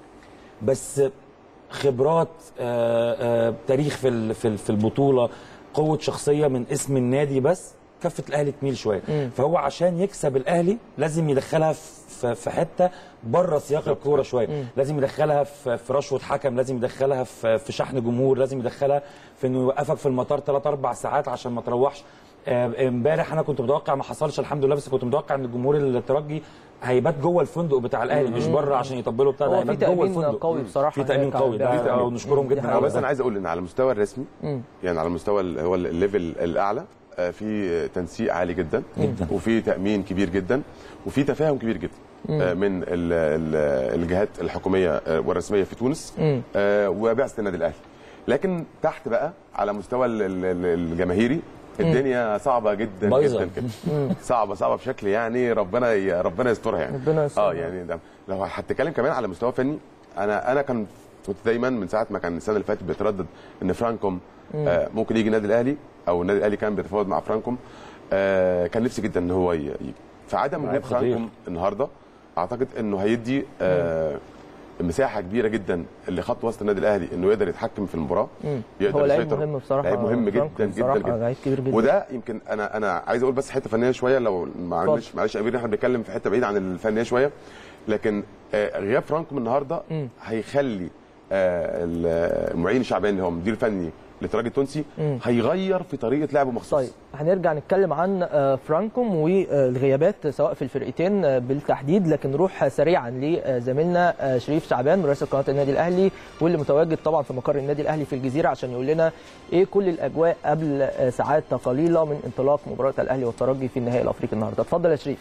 بس خبرات آه، آه، تاريخ في ال- في ال- في البطوله قوه شخصيه من اسم النادي بس كفه الاهلي تميل شويه فهو عشان يكسب الاهلي لازم يدخلها في في حته بره سياق الكوره شويه لازم يدخلها في في رشوه حكم لازم يدخلها في في شحن جمهور لازم يدخلها في انه يوقفك في المطار 3 4 ساعات عشان ما تروحش آه، امبارح انا كنت متوقع ما حصلش الحمد لله بس كنت متوقع ان الجمهور الترجي هيبات جوه الفندق بتاع الاهلي مش بره عشان يطبلوا بتاع ده هو في هيبات جوه تأمين الفندق قوي بصراحة في تامين هناك قوي على ده البيع. ونشكرهم دي جدا حقيقة. على بس ده انا عايز اقول ان على المستوى الرسمي يعني على المستوى اللي هو الليفل الاعلى آه، في تنسيق عالي جدا جدا. وفي تامين كبير جدا وفي تفاهم كبير جدا آه، من ال- ال- الجهات الحكوميه آه، والرسميه في تونس آه، وبعثه النادي الاهلي لكن تحت بقى على مستوى ال- ال- ال- الجماهيري الدنيا صعبه جدا بايظة. جدا كده صعبه صعبه بشكل يعني ربنا ي- ربنا يسترها يعني ربنا يسترها. اه يعني ده لو هتتكلم كمان على مستوى فني انا انا كان كنت دايما من ساعه ما كان السنه اللي فاتت بيتردد ان فرانكوم آه ممكن يجي النادي الاهلي او النادي الاهلي كان بيتفاوض مع فرانكوم آه كان نفسي جدا ان هو ي- يجي فعدم وجود لعيب خطير. فرانكوم النهارده اعتقد انه هيدي آه مساحه كبيره جدا لخط وسط النادي الاهلي انه يقدر يتحكم في المباراه يقدر هو لعيب يسيطر. مهم بصراحة، لعيب مهم فرانكو جدا جدا بصراحة جدا لعيب كبير جدا. وده يمكن انا انا عايز اقول بس حته فنيه شويه لو معلش معلش يا امير احنا بنتكلم في حته بعيده عن الفنيه شويه لكن آه، غياب فرانكو النهارده هيخلي آه، المعين الشعباني اللي هو مدير فني للترجي التونسي هيغير في طريقه لعبه مخصوص طيب هنرجع نتكلم عن آه، فرانكوم والغيابات سواء في الفرقتين آه، بالتحديد لكن نروح سريعا لزميلنا آه، شريف شعبان مراسل قناه النادي الاهلي واللي متواجد طبعا في مقر النادي الاهلي في الجزيره عشان يقول لنا ايه كل الاجواء قبل آه، ساعات قليله من انطلاق مباراه الاهلي والترجي في النهائي الافريقي النهارده اتفضل يا شريف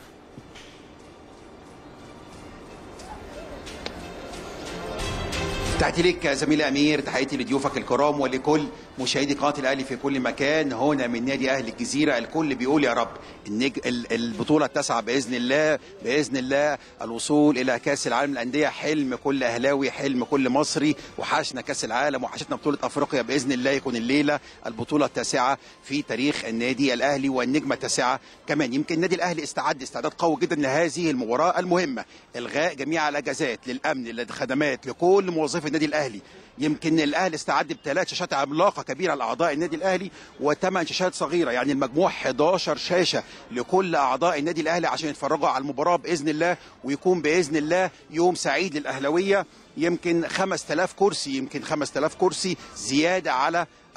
تحياتي لك زميلي امير تحياتي لضيوفك الكرام ولكل مشاهدي قناه الاهلي في كل مكان هنا من نادي اهل الجزيره الكل بيقول يا رب النج... ال- البطوله التاسعه باذن الله باذن الله الوصول الى كاس العالم للانديه حلم كل اهلاوي حلم كل مصري وحشنا كاس العالم وحشتنا بطوله افريقيا باذن الله يكون الليله البطوله التاسعه في تاريخ النادي الاهلي والنجمه التاسعه كمان يمكن النادي الاهلي استعد استعداد قوي جدا لهذه المباراه المهمه الغاء جميع الاجازات للامن للخدمات لكل موظفي النادي الاهلي يمكن الاهلي استعد بثلاث شاشات عملاقه كبيره لاعضاء النادي الاهلي وثمان شاشات صغيره يعني المجموع 11 شاشه لكل اعضاء النادي الاهلي عشان يتفرجوا على المباراه باذن الله ويكون باذن الله يوم سعيد للاهلاويه يمكن 5000 كرسي يمكن 5000 كرسي زياده على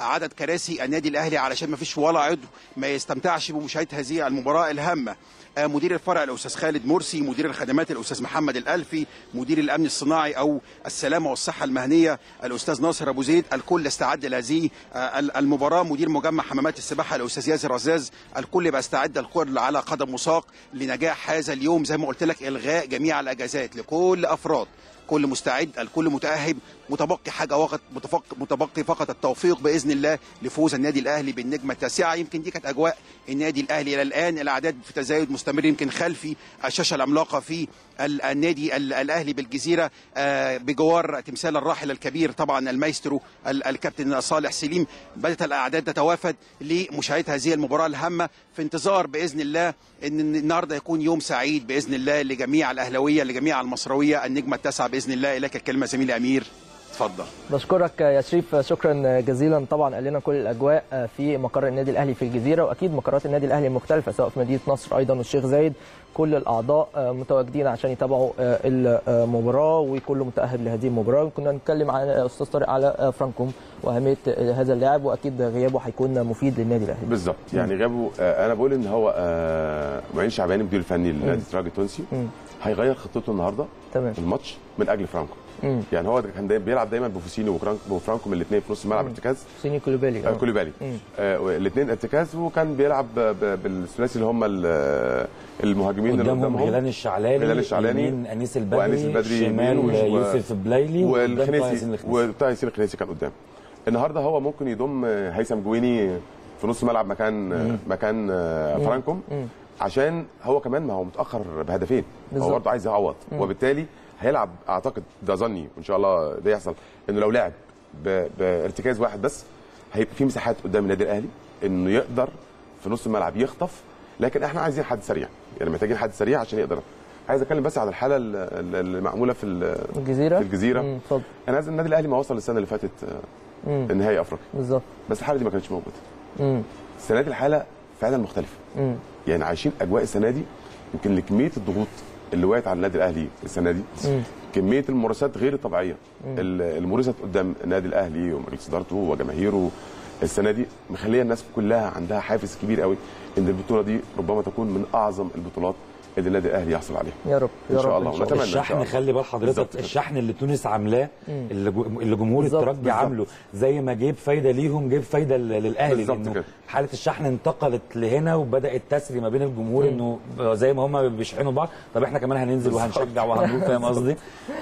عدد كراسي النادي الاهلي علشان ما فيش ولا عضو ما يستمتعش بمشاهده هذه المباراه الهامه آه، مدير الفرع الاستاذ خالد مرسي مدير الخدمات الاستاذ محمد الالفي مدير الامن الصناعي او السلامه والصحه المهنيه الاستاذ ناصر ابو زيد الكل استعد لهذه آه، المباراه مدير مجمع حمامات السباحه الاستاذ ياسر رزاز الكل بيستعد الكل على قدم وساق لنجاح هذا اليوم زي ما قلت لك الغاء جميع الاجازات لكل افراد كل مستعد الكل متاهب متبقي حاجه وقت متفق متبقي فقط التوفيق باذن الله لفوز النادي الاهلي بالنجمه التاسعه يمكن دي كانت اجواء النادي الاهلي الى الان الاعداد في تزايد مستمر يمكن خلفي الشاشه العملاقه في ال- النادي ال- الاهلي بالجزيره آه، بجوار تمثال الراحل الكبير طبعا المايسترو ال- الكابتن صالح سليم بدات الاعداد تتوافد لمشاهده هذه المباراه الهامه في انتظار باذن الله ان النهارده يكون يوم سعيد باذن الله لجميع الاهلاويه لجميع المصرويه النجمه التاسعه باذن الله اليك الكلمه زميلي امير اتفضل بشكرك يا شريف شكرا جزيلا طبعا قال لنا كل الاجواء في مقر النادي الاهلي في الجزيره واكيد مقرات النادي الاهلي المختلفه سواء في مدينه نصر ايضا والشيخ زايد كل الاعضاء متواجدين عشان يتابعوا المباراه وكل متاهب لهذه المباراه كنا نتكلم عن استاذ طارق على فرانكوم واهميه هذا اللاعب واكيد غيابه هيكون مفيد للنادي الاهلي بالظبط يعني غابه آه، انا بقول ان هو آه، معين شعباني المدير الفني لنادي الترجي التونسي هيغير خطته النهارده تمام. في الماتش من اجل فرانكو مم. يعني هو كان دايما بيلعب دايما بوفوسينو وفرانكو وفرانكو الاثنين في نص الملعب ارتكاز سيني كولوبالي آه، آه. كوليبالي مم. الاثنين ارتكاز وكان بيلعب ب- ب- بالثلاثي اللي هم ال- المهاجمين اللي قدامهم قدامهم هلال الشعلاني هلال الشعلاني يمين انيس البدري وأنيس البدري شمال يمين و- يوسف بلايلي وقدام طه والخنيسي ياسين الخنيسي. وطه ياسين الخنيسي كان قدام النهارده هو ممكن يضم هيثم جويني في نص الملعب مكان مكان فرانكوم عشان هو كمان ما هو متاخر بهدفين بالظبط. هو برضه عايز يعوض وبالتالي هيلعب اعتقد ده ظني وان شاء الله ده يحصل انه لو لعب ب- بارتكاز واحد بس هيبقى في مساحات قدام النادي الاهلي انه يقدر في نص الملعب يخطف لكن احنا عايزين حد سريع يعني محتاجين حد سريع عشان يقدر عايز اتكلم بس على الحاله ال- ال- المعموله في ال- الجزيره في الجزيره مم، اتفضل انا عايز النادي الاهلي ما وصل السنه اللي فاتت مم. آه، النهائي افريقيا بالظبط بس الحاله دي ما كانتش موجوده مم. السنه دي الحاله فعلا مختلفه مم. يعني عايشين اجواء السنه دي يمكن لكميه الضغوط اللي وقعت على النادي الاهلي السنه دي مم. كميه الممارسات غير الطبيعيه ال- الممارسات قدام النادي الاهلي ومجلس ادارته وجماهيره السنه دي مخليه الناس كلها عندها حافز كبير قوي ان البطوله دي ربما تكون من اعظم البطولات اللي النادي الاهلي يحصل عليها يا رب يا إن شاء رب الله. ونتمنى. إن شاء الشحن الله. خلي بال حضرتك بالظبط كده. الشحن اللي تونس عاملاه اللي جو- اللي جمهور بالظبط، الترجي بالظبط. عامله زي ما جيب فايده ليهم جيب فايده ل- للاهلي بالظبط لانه كده. حاله الشحن انتقلت لهنا وبدات تسري ما بين الجمهور انه زي ما هم بيشحنوا بعض طب احنا كمان هننزل وهنشجع وهنروح فاهم قصدي؟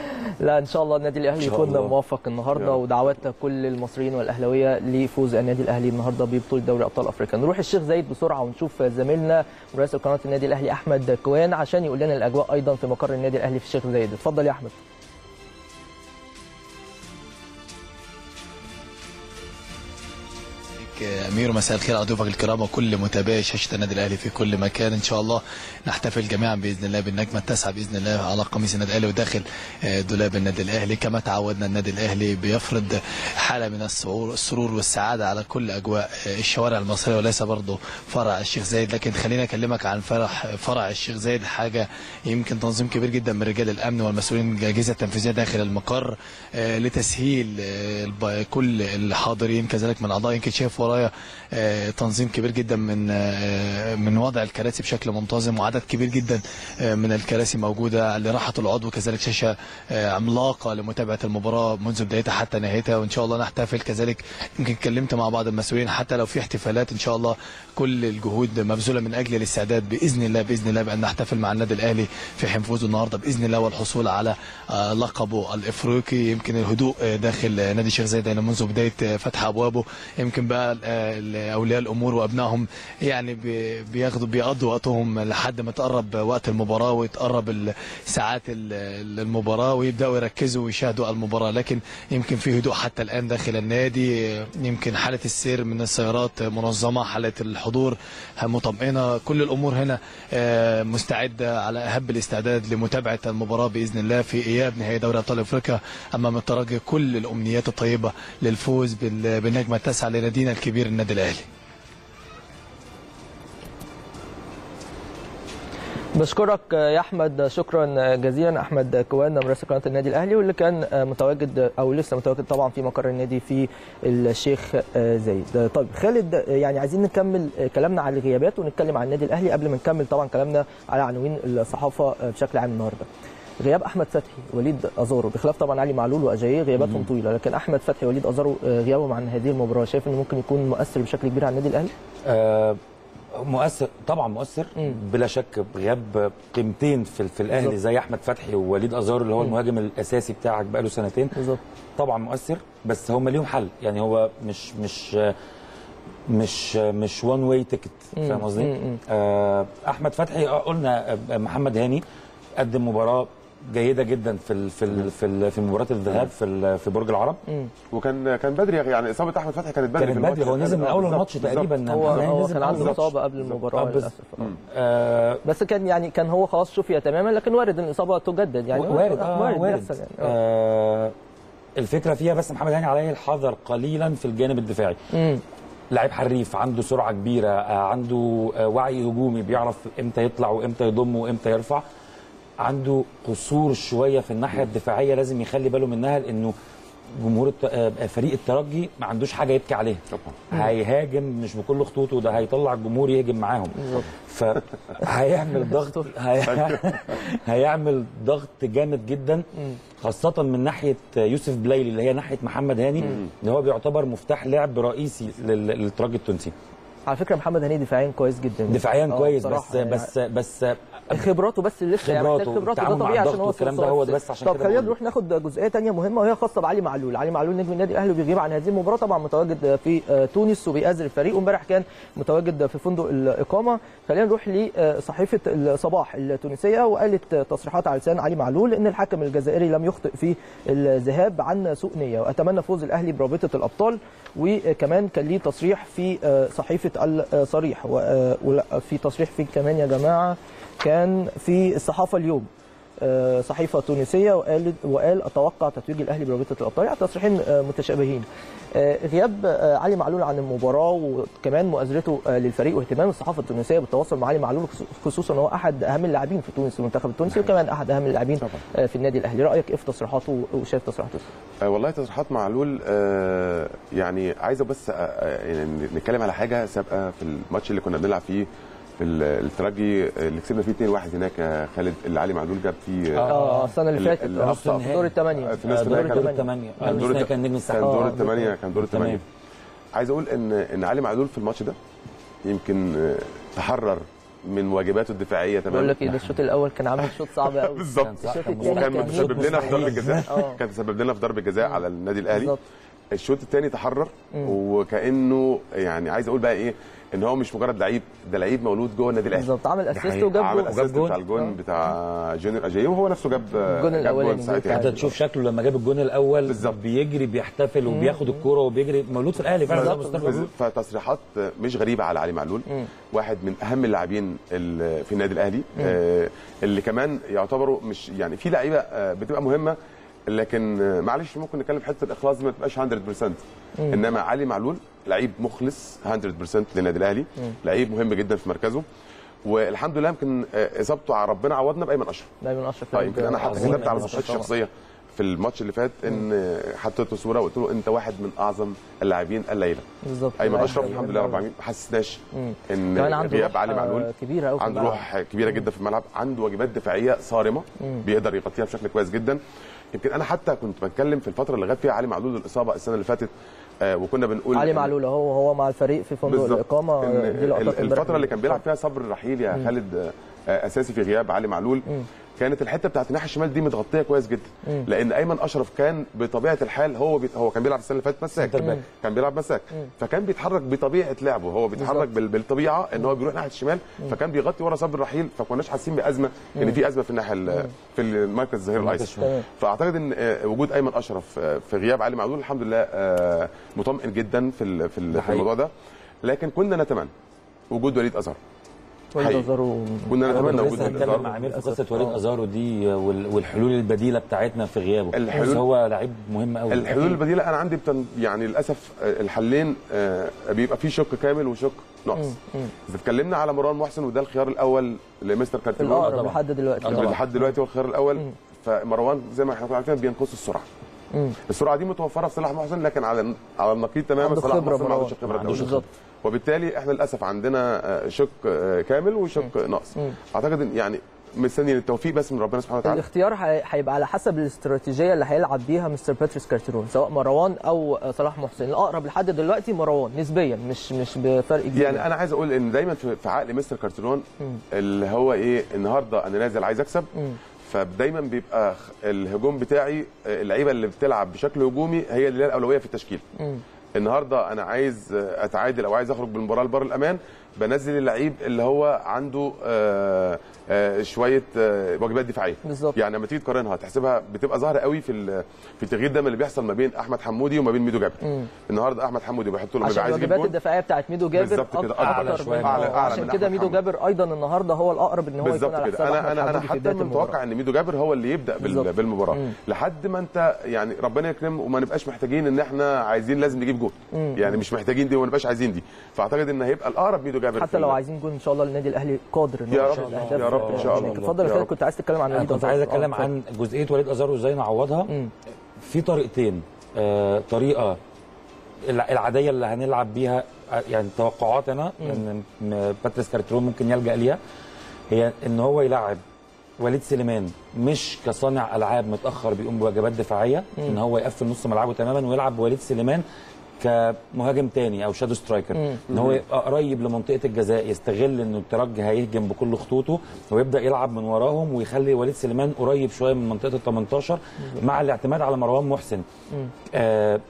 لا ان شاء الله النادي الاهلي إن شاء يكون الله. موفق النهارده يا رب. ودعوات كل المصريين والاهلاويه لفوز النادي الاهلي النهارده ببطوله دوري ابطال افريقيا نروح الشيخ زايد بسرعه ونشوف زميلنا مراسل قناه النادي الاهلي احمد كوان عشان يقول لنا الاجواء ايضا في مقر النادي الاهلي في الشيخ زايد اتفضل يا احمد امير مساء الخير على ضيوفك الكرام وكل متابعي شاشه النادي الاهلي في كل مكان ان شاء الله نحتفل جميعا باذن الله بالنجمه التاسعه باذن الله على قميص النادي الاهلي وداخل آه، دولاب النادي الاهلي كما تعودنا النادي الاهلي بيفرض حاله من السرور السرور والسعاده على كل اجواء آه، الشوارع المصريه وليس برضه فرع الشيخ زايد لكن خليني اكلمك عن فرح فرع الشيخ زايد حاجه يمكن تنظيم كبير جدا من رجال الامن والمسؤولين الاجهزه التنفيذيه داخل المقر آه، لتسهيل آه، الب- كل الحاضرين كذلك من اعضاء يمكن شايف ورايا آه، تنظيم كبير جدا من آه، من وضع الكراسي بشكل منتظم وعدد كبير جدا آه، من الكراسي موجوده لراحه العضو كذلك شاشه آه، عملاقه لمتابعه المباراه منذ بدايتها حتى نهايتها وان شاء الله نحتفل كذلك يمكن اتكلمت مع بعض المسؤولين حتى لو في احتفالات ان شاء الله كل الجهود مبذوله من اجل الاستعداد باذن الله باذن الله بان نحتفل مع النادي الاهلي في حين فوزه النهارده باذن الله والحصول على آه، لقبه الافريقي يمكن الهدوء آه، داخل آه، نادي الشيخ زايد لأن منذ بدايه آه، فتح ابوابه يمكن بقى آه، اولياء الامور وابنائهم يعني بي- بياخدوا بيقضوا وقتهم لحد ما تقرب وقت المباراه ويتقرب ال- ساعات ال- المباراه ويبداوا يركزوا ويشاهدوا المباراه لكن يمكن في هدوء حتى الان داخل النادي آه، يمكن حاله السير من السيارات منظمه حاله الحضور مطمئنه كل الامور هنا آه، مستعده على اهب الاستعداد لمتابعه المباراه باذن الله في اياب نهائي دوري ابطال افريقيا امام الترجي كل الامنيات الطيبه للفوز بال- بالنجمه التاسعه لنادينا الكبير النادي الاهلي بشكرك يا احمد شكرا جزيلا احمد كوان مراسل قناه النادي الاهلي واللي كان متواجد او لسه متواجد طبعا في مقر النادي في الشيخ زايد طيب خالد يعني عايزين نكمل كلامنا عن الغيابات ونتكلم عن النادي الاهلي قبل ما نكمل طبعا كلامنا على عناوين الصحافه بشكل عام النهارده غياب احمد فتحي وليد ازارو بخلاف طبعا علي معلول واجاييه غياباتهم طويله لكن احمد فتحي وليد ازارو غيابهم عن هذه المباراه شايف انه ممكن يكون مؤثر بشكل كبير على النادي الاهلي آه مؤثر طبعا مؤثر بلا شك غياب قيمتين في, في الاهلي بالظبط. زي احمد فتحي ووليد ازار اللي هو المهاجم الاساسي بتاعك بقاله سنتين بالظبط طبعا مؤثر بس هم ليهم حل يعني هو مش مش مش مش وان واي تيكت فاهم قصدي؟ آه احمد فتحي آه قلنا آه، محمد هاني قدم مباراه جيده جدا في ال في ال في, ال في مباراه الذهاب في ال- في برج العرب وكان كان بدري يعني اصابه احمد فتحي كانت بدري كانت في الماتش. بدري هو نزل من آه، اول بالظبط، الماتش بالظبط. تقريبا هو محمد هاني هو نزل كان من أول عنده الماتش. اصابه قبل المباراه آه، بس- للاسف آه. آه بس كان يعني كان هو خلاص شفي تماما لكن وارد ان الاصابه تجدد يعني وارد اه وارد, وارد. يحصل يعني آه. آه الفكره فيها بس محمد هاني عليه الحذر قليلا في الجانب الدفاعي مم. لعيب حريف عنده سرعه كبيره آه عنده آه وعي هجومي بيعرف امتى يطلع وامتى يضم وامتى يرفع عنده قصور شويه في الناحيه الدفاعيه لازم يخلي باله منها لانه جمهور الت... آه، فريق الترجي ما عندوش حاجه يبكي عليها طبعا. هيهاجم مش بكل خطوطه ده هيطلع الجمهور يهجم معاهم فهيعمل ضغط هي... هيعمل ضغط جامد جدا خاصة من ناحية يوسف بلايلي اللي هي ناحية محمد هاني اللي هو بيعتبر مفتاح لعب رئيسي لل- للترجي التونسي على فكره محمد هنيدي دفاعيا كويس جدا دفاعيا آه، كويس بصراحة بس يعني بس بس خبراته بس لسه يعني محتاج خبراته، خبراته ده التعامل مع طبيعي عشان الضغط هو والكلام ده صغير. هو ده بس عشان طب كده خلينا بقول. نروح ناخد جزئيه ثانيه مهمه وهي خاصه بعلي معلول علي معلول نجم النادي الاهلي بيغيب عن هذه المباراه طبعا متواجد في آه، تونس وبيأزر الفريق وامبارح كان متواجد في فندق الاقامه خلينا نروح لصحيفه الصباح التونسيه وقالت تصريحات على لسان علي معلول ان الحكم الجزائري لم يخطئ في الذهاب عن سوء نيه واتمنى فوز الاهلي برابطه الابطال وكمان كان ليه تصريح في آه، صحيفه الصريح و- آه، ولا في تصريح في كمان يا جماعه كان في الصحافه اليوم آه، صحيفه تونسيه وقال وقال اتوقع تتويج الاهلي برابطه الابطال يعني تصريحين آه، متشابهين آه، غياب آه، علي معلول عن المباراه وكمان مؤازرته آه، للفريق واهتمام الصحافه التونسيه بالتواصل مع علي معلول خصوصا ان هو احد اهم اللاعبين في تونس المنتخب التونسي وكمان احد اهم اللاعبين آه، في النادي الاهلي رايك ايه في تصريحاته وشايف تصريحاته إزاي؟ آه والله تصريحات معلول آه يعني عايزه بس آه آه، يعني نتكلم على حاجه سابقه في الماتش اللي كنا بنلعب فيه في ال- الترجي آه، اللي كسبنا فيه 2-1 هناك يا خالد اللي علي معلول جاب فيه آه اه السنه اللي ال- فاتت ال- آه، نص في دور الثمانيه في نصف دور النهائي كان- الثمانية كان دور الت- كان نجم الساحة كان دور آه، الثمانيه كان دور الثمانيه تمام. عايز اقول ان ان علي معلول في الماتش ده يمكن آه، تحرر من واجباته الدفاعيه تماما بقول لك ايه ده الشوط الاول كان عامل شوط صعب قوي بالظبط كان صح، الشوط كان الثاني وكان كان متسبب لنا في ضربه جزاء آه. كان تسبب لنا في ضربه جزاء على النادي الاهلي بالظبط الشوط الثاني تحرر وكانه يعني عايز اقول بقى ايه ان هو مش مجرد لعيب ده لعيب مولود جوه النادي الاهلي بالظبط عمل اسيست حقيقة. وجاب عمل جول اسيست جون. بتاع الجون بتاع جونيور اجاي وهو نفسه جاب الجون جاب الأولاني جول ساعتها بتاع انت تشوف شكله لما جاب الجون الاول بالظبط. بيجري بيحتفل وبياخد الكوره وبيجري مولود في الاهلي فعلا زي بالظبط، مصطفى بالظبط. بيقول. فتصريحات مش غريبه على علي معلول واحد من اهم اللاعبين ال- في النادي الاهلي آه، اللي كمان يعتبروا مش يعني في لعيبه آه، بتبقى مهمه لكن آه، معلش ممكن نتكلم في حته الاخلاص دي ما تبقاش 100% انما علي معلول لعيب مخلص 100% للنادي الاهلي لعيب مهم جدا في مركزه والحمد لله يمكن آه، اصابته على ربنا عوضنا بايمن اشرف دايما اشرف طيب يمكن انا حتى عظيم كتبت على أيمن صفحتي أشرف طبعا. الشخصيه في الماتش اللي فات ان حطيت له صوره وقلت له انت واحد من اعظم اللاعبين الليله بالظبط ايمن لعيب اشرف جامد الحمد لله أوي. رب العالمين ما حسسناش مم. ان كمان عنده غياب روح علي معلول آه، كبيره قوي عنده روح كبيره جدا في الملعب عنده واجبات دفاعيه صارمه بيقدر يغطيها بشكل كويس جدا يمكن انا حتى كنت بتكلم في الفتره اللي غاب فيها علي معلول الاصابه السنه اللي فاتت آه وكنا بنقول علي إن- معلول اهو هو مع الفريق في فندق بالظبط. الاقامه إن دي لقطات ال- امبارح الفتره اللي كان بيلعب فيها صبر الرحيل يا خالد آه، آه، اساسي في غياب علي معلول كانت الحته بتاعت الناحيه الشمال دي متغطيه كويس جدا لان ايمن اشرف كان بطبيعه الحال هو بي... هو كان بيلعب السنه اللي فاتت مساك سنتر باك. كان بيلعب مساك فكان بيتحرك بطبيعه لعبه هو بيتحرك بال... بالطبيعه ان هو بيروح ناحيه الشمال فكان بيغطي ورا صبر الرحيل فكناش حاسين بازمه ان في ازمه في الناحيه ال... في المركز الظهير المركز الايسر تمام. فاعتقد ان آه، وجود ايمن اشرف آه، في غياب علي معلول الحمد لله آه، مطمئن جدا في ال- في ال- في حقيقي. الموضوع ده لكن كنا نتمنى وجود وليد ازهر وليد حقيقي. ازارو كنا نتمنى كنا وجود لسه هنتكلم الإزارو. مع امير في للأسف. قصه وليد آه. ازارو دي وال- والحلول البديله بتاعتنا في غيابه الحلول- بس هو لعيب مهم قوي الحلول البديله انا عندي بتن... يعني للاسف آه، الحلين آه، بيبقى في شق كامل وشق ناقص اذا اتكلمنا على مروان محسن وده الخيار الاول لمستر كارتيرون الاقرب طبعاً. لحد دلوقتي آه، طبعاً. لحد دلوقتي هو الخيار الاول فمروان زي ما احنا عارفين بينقص السرعه السرعه دي متوفره في صلاح محسن لكن على على النقيض تماما عنده صلاح خبرة محسن ما مروان. عندوش الخبره ما عندوش الكاملة. بالظبط وبالتالي احنا للاسف عندنا آه، شق آه، كامل وشق ناقص اعتقد ان يعني مستنيين التوفيق بس من ربنا سبحانه وتعالى الاختيار هي- هيبقى على حسب الاستراتيجيه اللي هيلعب بيها مستر باتريس كارتيرون سواء مروان او صلاح محسن الاقرب لحد دلوقتي مروان نسبيا مش مش بفرق كبير يعني انا عايز اقول ان دايما في في عقل مستر كارتيرون اللي هو ايه النهارده انا نازل عايز اكسب فدايما بيبقى خ- الهجوم بتاعي آه، اللعيبه اللي بتلعب بشكل هجومي هي اللي ليها الاولويه في التشكيل النهارده انا عايز آه، اتعادل او عايز اخرج بالمباراه لبر الامان بنزل اللعيب اللي هو عنده آه، آه، شويه آه، واجبات دفاعيه بالظبط. يعني لما تيجي تقارنها تحسبها بتبقى ظاهره قوي في ال- في التغيير ده من اللي بيحصل ما بين احمد حمودي وما بين ميدو جابر النهارده احمد حمودي بيحط له عشان بيبقى عايز يجيب الواجبات جول الدفاعيه بتاعت ميدو جابر بالظبط كده، أك- أعلى اكتر شوية من من- أعلى- أعلى عشان من كده أحمد ميدو حمودي. جابر ايضا النهارده هو الاقرب ان هو يكون بالظبط على كده حساب انا أحمد انا انا حمودي في حتى بداية من المباراة. متوقع ان ميدو جابر هو اللي يبدا بال- بالظبط. بالمباراه لحد ما انت يعني ربنا يكرم وما نبقاش محتاجين ان احنا عايزين لازم نجيب جول يعني مش محتاجين دي وما نبقاش عايزين دي فاعتقد ان هيبقى الاقرب ميدو جابر حتى في لو ال- عايزين جول ان شاء الله النادي الاهلي قادر ان يا هو رب، يحقق الأهداف يا رب، إن شاء الله. هناك. اتفضل يا يا خالد رب. كنت عايز تتكلم عن انا وليد كنت أزارو. عايز آه، اتكلم اتفضل. عن جزئيه وليد ازارو ازاي نعوضها في طريقتين آه، طريقه الع- العاديه اللي هنلعب بيها آه، يعني توقعات انا ان م- باتريس كارترون ممكن يلجا ليها هي ان هو يلعب وليد سليمان مش كصانع العاب متاخر بيقوم بواجبات دفاعيه ان هو يقفل نص ملعبه تماما ويلعب بوليد سليمان كمهاجم تاني او شادو سترايكر ان هو يبقى قريب لمنطقه الجزاء يستغل انه الترجي هيهجم بكل خطوطه ويبدا يلعب من وراهم ويخلي وليد سليمان قريب شويه من منطقه ال 18 مع الاعتماد على مروان محسن آه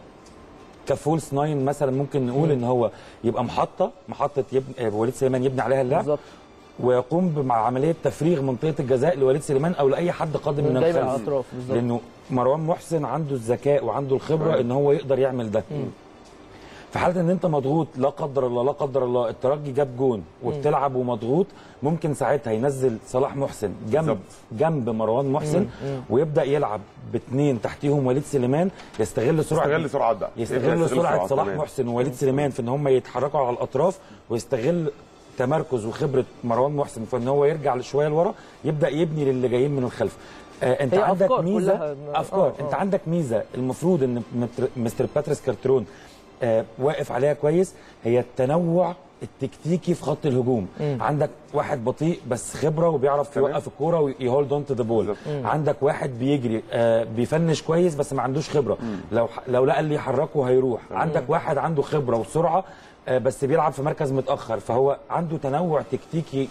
كفولس ناين مثلا ممكن نقول ان هو يبقى محطه محطه يبني آه، وليد سليمان يبني عليها اللعب بالظبط ويقوم مع عمليه تفريغ منطقه الجزاء لوليد سليمان او لاي حد قادم من دايما على الخلف الاطراف بالظبط لانه مروان محسن عنده الذكاء وعنده الخبره ان هو يقدر يعمل ده في حاله ان انت مضغوط لا قدر الله لا قدر الله الترجي جاب جون وبتلعب ومضغوط ممكن ساعتها ينزل صلاح محسن جنب بالظبط. جنب مروان محسن ويبدا يلعب باثنين تحتيهم وليد سليمان يستغل سرعه يستغل سرعات بقى يستغل سرعه صلاح تمام. محسن ووليد سليمان في ان هم يتحركوا على الاطراف ويستغل تمركز وخبره مروان محسن في ان هو يرجع شويه لورا يبدا يبني للي جايين من الخلف آه انت هي عندك أفكار ميزه كلها. افكار آه، آه. انت عندك ميزه المفروض ان متر- مستر باتريس كارترون آه واقف عليها كويس هي التنوع التكتيكي في خط الهجوم عندك واحد بطيء بس خبره وبيعرف تمام. يوقف الكوره ويهولد اون تو ذا بول عندك واحد بيجري آه بيفنش كويس بس ما عندوش خبره لو ح- لو لقى اللي يحركه هيروح عندك واحد عنده خبره وسرعه آه بس بيلعب في مركز متاخر فهو عنده تنوع تكتيكي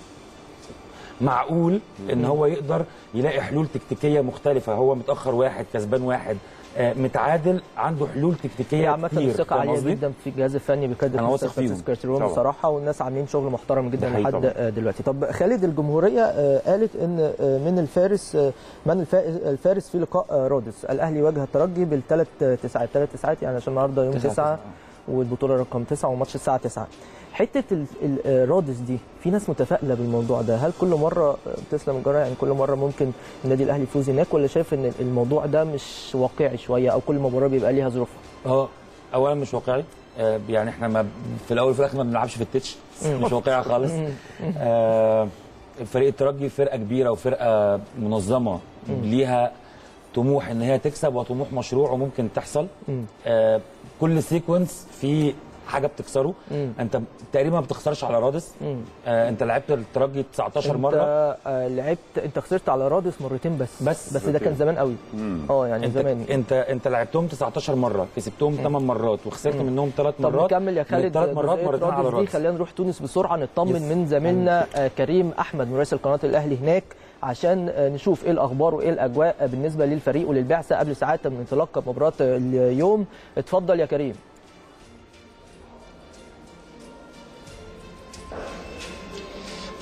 معقول ان هو يقدر يلاقي حلول تكتيكيه مختلفه هو متاخر واحد كسبان واحد آه، متعادل عنده حلول هي تكتيكيه عامة كتير الثقة فاهم عالية قصدي؟ جدا في الجهاز الفني بقيادة أنا واثق مستر باتريس فيهم. كارتيرون طبعا. بصراحة والناس عاملين شغل محترم جدا ده حقيقي لحد طبعا. آه، دلوقتي طب خالد الجمهورية آه، قالت ان آه، من الفارس آه، من الفا- الفارس في لقاء آه، رودس الاهلي واجه الترجي بالثلاث آه، تسعات ثلاث تسعات يعني عشان النهارده يوم تسعة 9 والبطولة رقم 9 وماتش الساعة 9 حتة ال- ال- آه، رودس دي في ناس متفائلة بالموضوع ده هل كل مرة آه، بتسلم الجرة يعني كل مرة ممكن النادي الاهلي يفوز هناك ولا شايف ان الموضوع ده مش واقعي شوية او كل مباراة بيبقى ليها ظروفها هو اولا مش واقعي آه، يعني احنا ما في الاول وفي الاخر ما بنلعبش في التتش مش واقعي خالص آه، فريق الترجي فرقه كبيره وفرقه منظمه ليها طموح ان هي تكسب وطموح مشروع وممكن تحصل آه، كل سيكونس في حاجه بتكسره انت تقريبا ما بتخسرش على رادس آه، انت لعبت الترجي 19 مره انت آه، لعبت انت خسرت على رادس مرتين بس بس. بس ده كان زمان قوي اه يعني انت زمان انت انت لعبتهم 19 مره كسبتهم 8 مرات وخسرت منهم 3 طب مرات نكمل يا خالد ثلاث مرات جزئية مرتين على رادس دي رادس خلينا نروح تونس بسرعه نطمن يس. من زميلنا آه، كريم احمد مراسل قناه الاهلي هناك عشان آه، نشوف ايه الاخبار وايه الاجواء آه، بالنسبه للفريق وللبعثه قبل ساعات من انطلاق مباراه آه، اليوم اتفضل يا كريم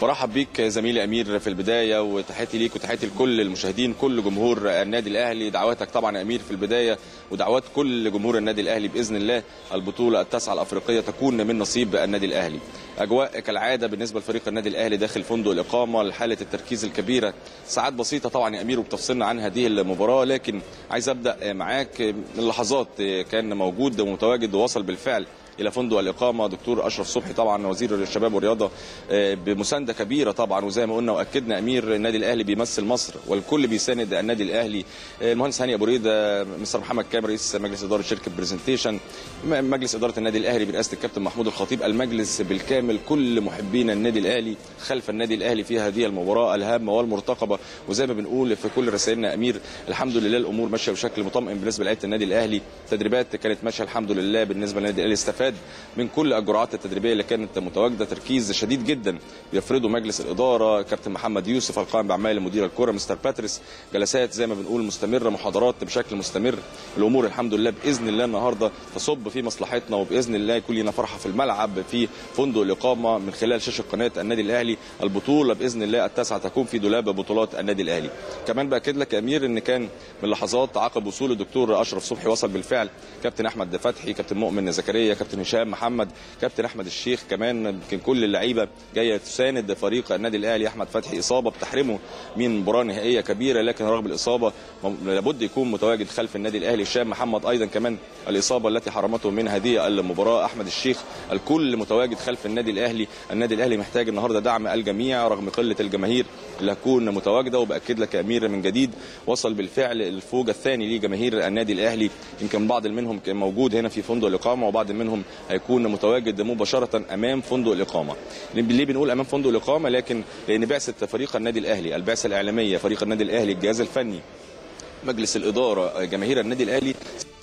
برحب بيك زميلي امير في البدايه وتحياتي ليك وتحياتي لكل المشاهدين كل جمهور النادي الاهلي دعواتك طبعا يا امير في البدايه ودعوات كل جمهور النادي الاهلي باذن الله البطوله التاسعه الافريقيه تكون من نصيب النادي الاهلي اجواء كالعاده بالنسبه لفريق النادي الاهلي داخل فندق الاقامه لحاله التركيز الكبيره ساعات بسيطه طبعا يا امير وبتفصلنا عن هذه المباراه لكن عايز ابدا معاك من لحظات كان موجود ومتواجد ووصل بالفعل الى فندق الاقامه دكتور اشرف صبحي طبعا وزير الشباب والرياضه بمسانده كبيره طبعا وزي ما قلنا واكدنا امير النادي الاهلي بيمثل مصر والكل بيساند النادي الاهلي المهندس هاني ابو ريده مستر محمد كامل رئيس مجلس اداره شركه برزنتيشن مجلس اداره النادي الاهلي برئاسه الكابتن محمود الخطيب المجلس بالكامل كل محبين النادي الاهلي خلف النادي الاهلي في هذه المباراه الهامه والمرتقبه وزي ما بنقول في كل رسائلنا امير الحمد لله الامور ماشيه بشكل مطمئن بالنسبه لعيبه النادي الاهلي تدريبات كانت ماشيه الحمد لله بالنسبه للنادي الاهلي استفاد من كل الاجراءات التدريبيه اللي كانت متواجده تركيز شديد جدا بيفرضه مجلس الاداره كابتن محمد يوسف القائم باعمال مدير الكره مستر باتريس جلسات زي ما بنقول مستمره محاضرات بشكل مستمر الامور الحمد لله باذن الله النهارده تصب في مصلحتنا وباذن الله يكون لنا فرحه في الملعب في فندق الاقامه من خلال شاشه قناه النادي الاهلي البطوله باذن الله التاسعه تكون في دولاب بطولات النادي الاهلي كمان باكد لك يا امير ان كان من لحظات عقب وصول الدكتور اشرف صبحي وصل بالفعل كابتن احمد فتحي كابتن مؤمن زكريا كابتن هشام محمد كابتن احمد الشيخ كمان يمكن كل اللعيبه جايه تساند فريق النادي الاهلي احمد فتحي اصابه بتحرمه من مباراه نهائيه كبيره لكن رغم الاصابه لابد يكون متواجد خلف النادي الاهلي هشام محمد ايضا كمان الاصابه التي حرمته من هذه المباراه احمد الشيخ الكل متواجد خلف النادي الاهلي النادي الاهلي محتاج النهارده دعم الجميع رغم قله الجماهير اللي هتكون متواجده وباكد لك يا امير من جديد وصل بالفعل الفوج الثاني لجماهير النادي الاهلي يمكن بعض منهم كان موجود هنا في فندق الاقامه وبعض منهم هيكون متواجد مباشره امام فندق الاقامه ليه بنقول امام فندق الاقامه لكن لان بعثه فريق النادي الاهلي البعثه الاعلاميه فريق النادي الاهلي الجهاز الفني مجلس الاداره جماهير النادي الاهلي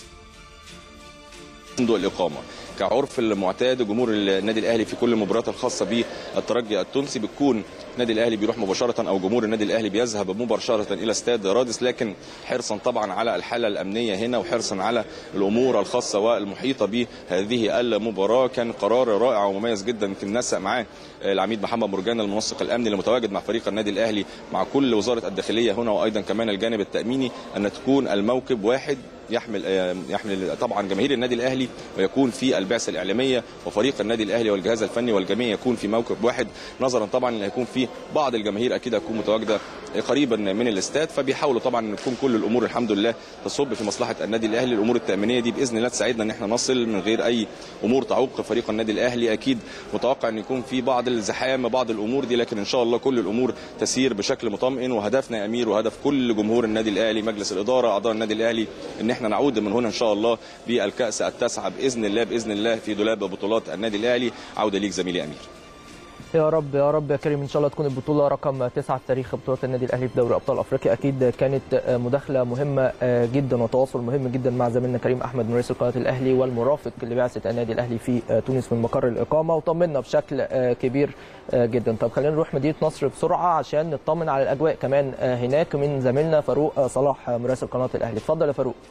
فندق الاقامه كعرف المعتاد جمهور النادي الاهلي في كل المباريات الخاصه بالترجي التونسي بتكون النادي الاهلي بيروح مباشره او جمهور النادي الاهلي بيذهب مباشره الى استاد رادس لكن حرصا طبعا على الحاله الامنيه هنا وحرصا على الامور الخاصه والمحيطه بهذه المباراه كان قرار رائع ومميز جدا يمكن نسق معاه العميد محمد مرجان المنسق الامني اللي متواجد مع فريق النادي الاهلي مع كل وزاره الداخليه هنا وايضا كمان الجانب التاميني ان تكون الموكب واحد يحمل يحمل طبعا جماهير النادي الاهلي ويكون في البعثه الاعلاميه وفريق النادي الاهلي والجهاز الفني والجميع يكون في موكب واحد نظرا طبعا ان هيكون في بعض الجماهير اكيد هتكون متواجده قريبا من الاستاد فبيحاولوا طبعا ان تكون كل الامور الحمد لله تصب في مصلحه النادي الاهلي الامور التامينيه دي باذن الله تساعدنا ان احنا نصل من غير اي امور تعوق فريق النادي الاهلي اكيد متوقع ان يكون في بعض الزحام بعض الامور دي لكن ان شاء الله كل الامور تسير بشكل مطمئن وهدفنا يا امير وهدف كل جمهور النادي الاهلي مجلس الاداره اعضاء النادي الاهلي ان احنا نعود من هنا ان شاء الله بالكاس التاسعه باذن الله باذن الله في دولاب بطولات النادي الاهلي عوده ليك زميلي امير يا رب يا رب يا كريم ان شاء الله تكون البطوله رقم تسعه في تاريخ بطولات النادي الاهلي في دوري ابطال افريقيا اكيد كانت مداخله مهمه جدا وتواصل مهم جدا مع زميلنا كريم احمد من رئيس قناه الاهلي والمرافق لبعثه النادي الاهلي في تونس من مقر الاقامه وطمنا بشكل كبير جدا طب خلينا نروح مدينه نصر بسرعه عشان نطمن على الاجواء كمان هناك من زميلنا فاروق صلاح مراسل قناه الاهلي اتفضل يا فاروق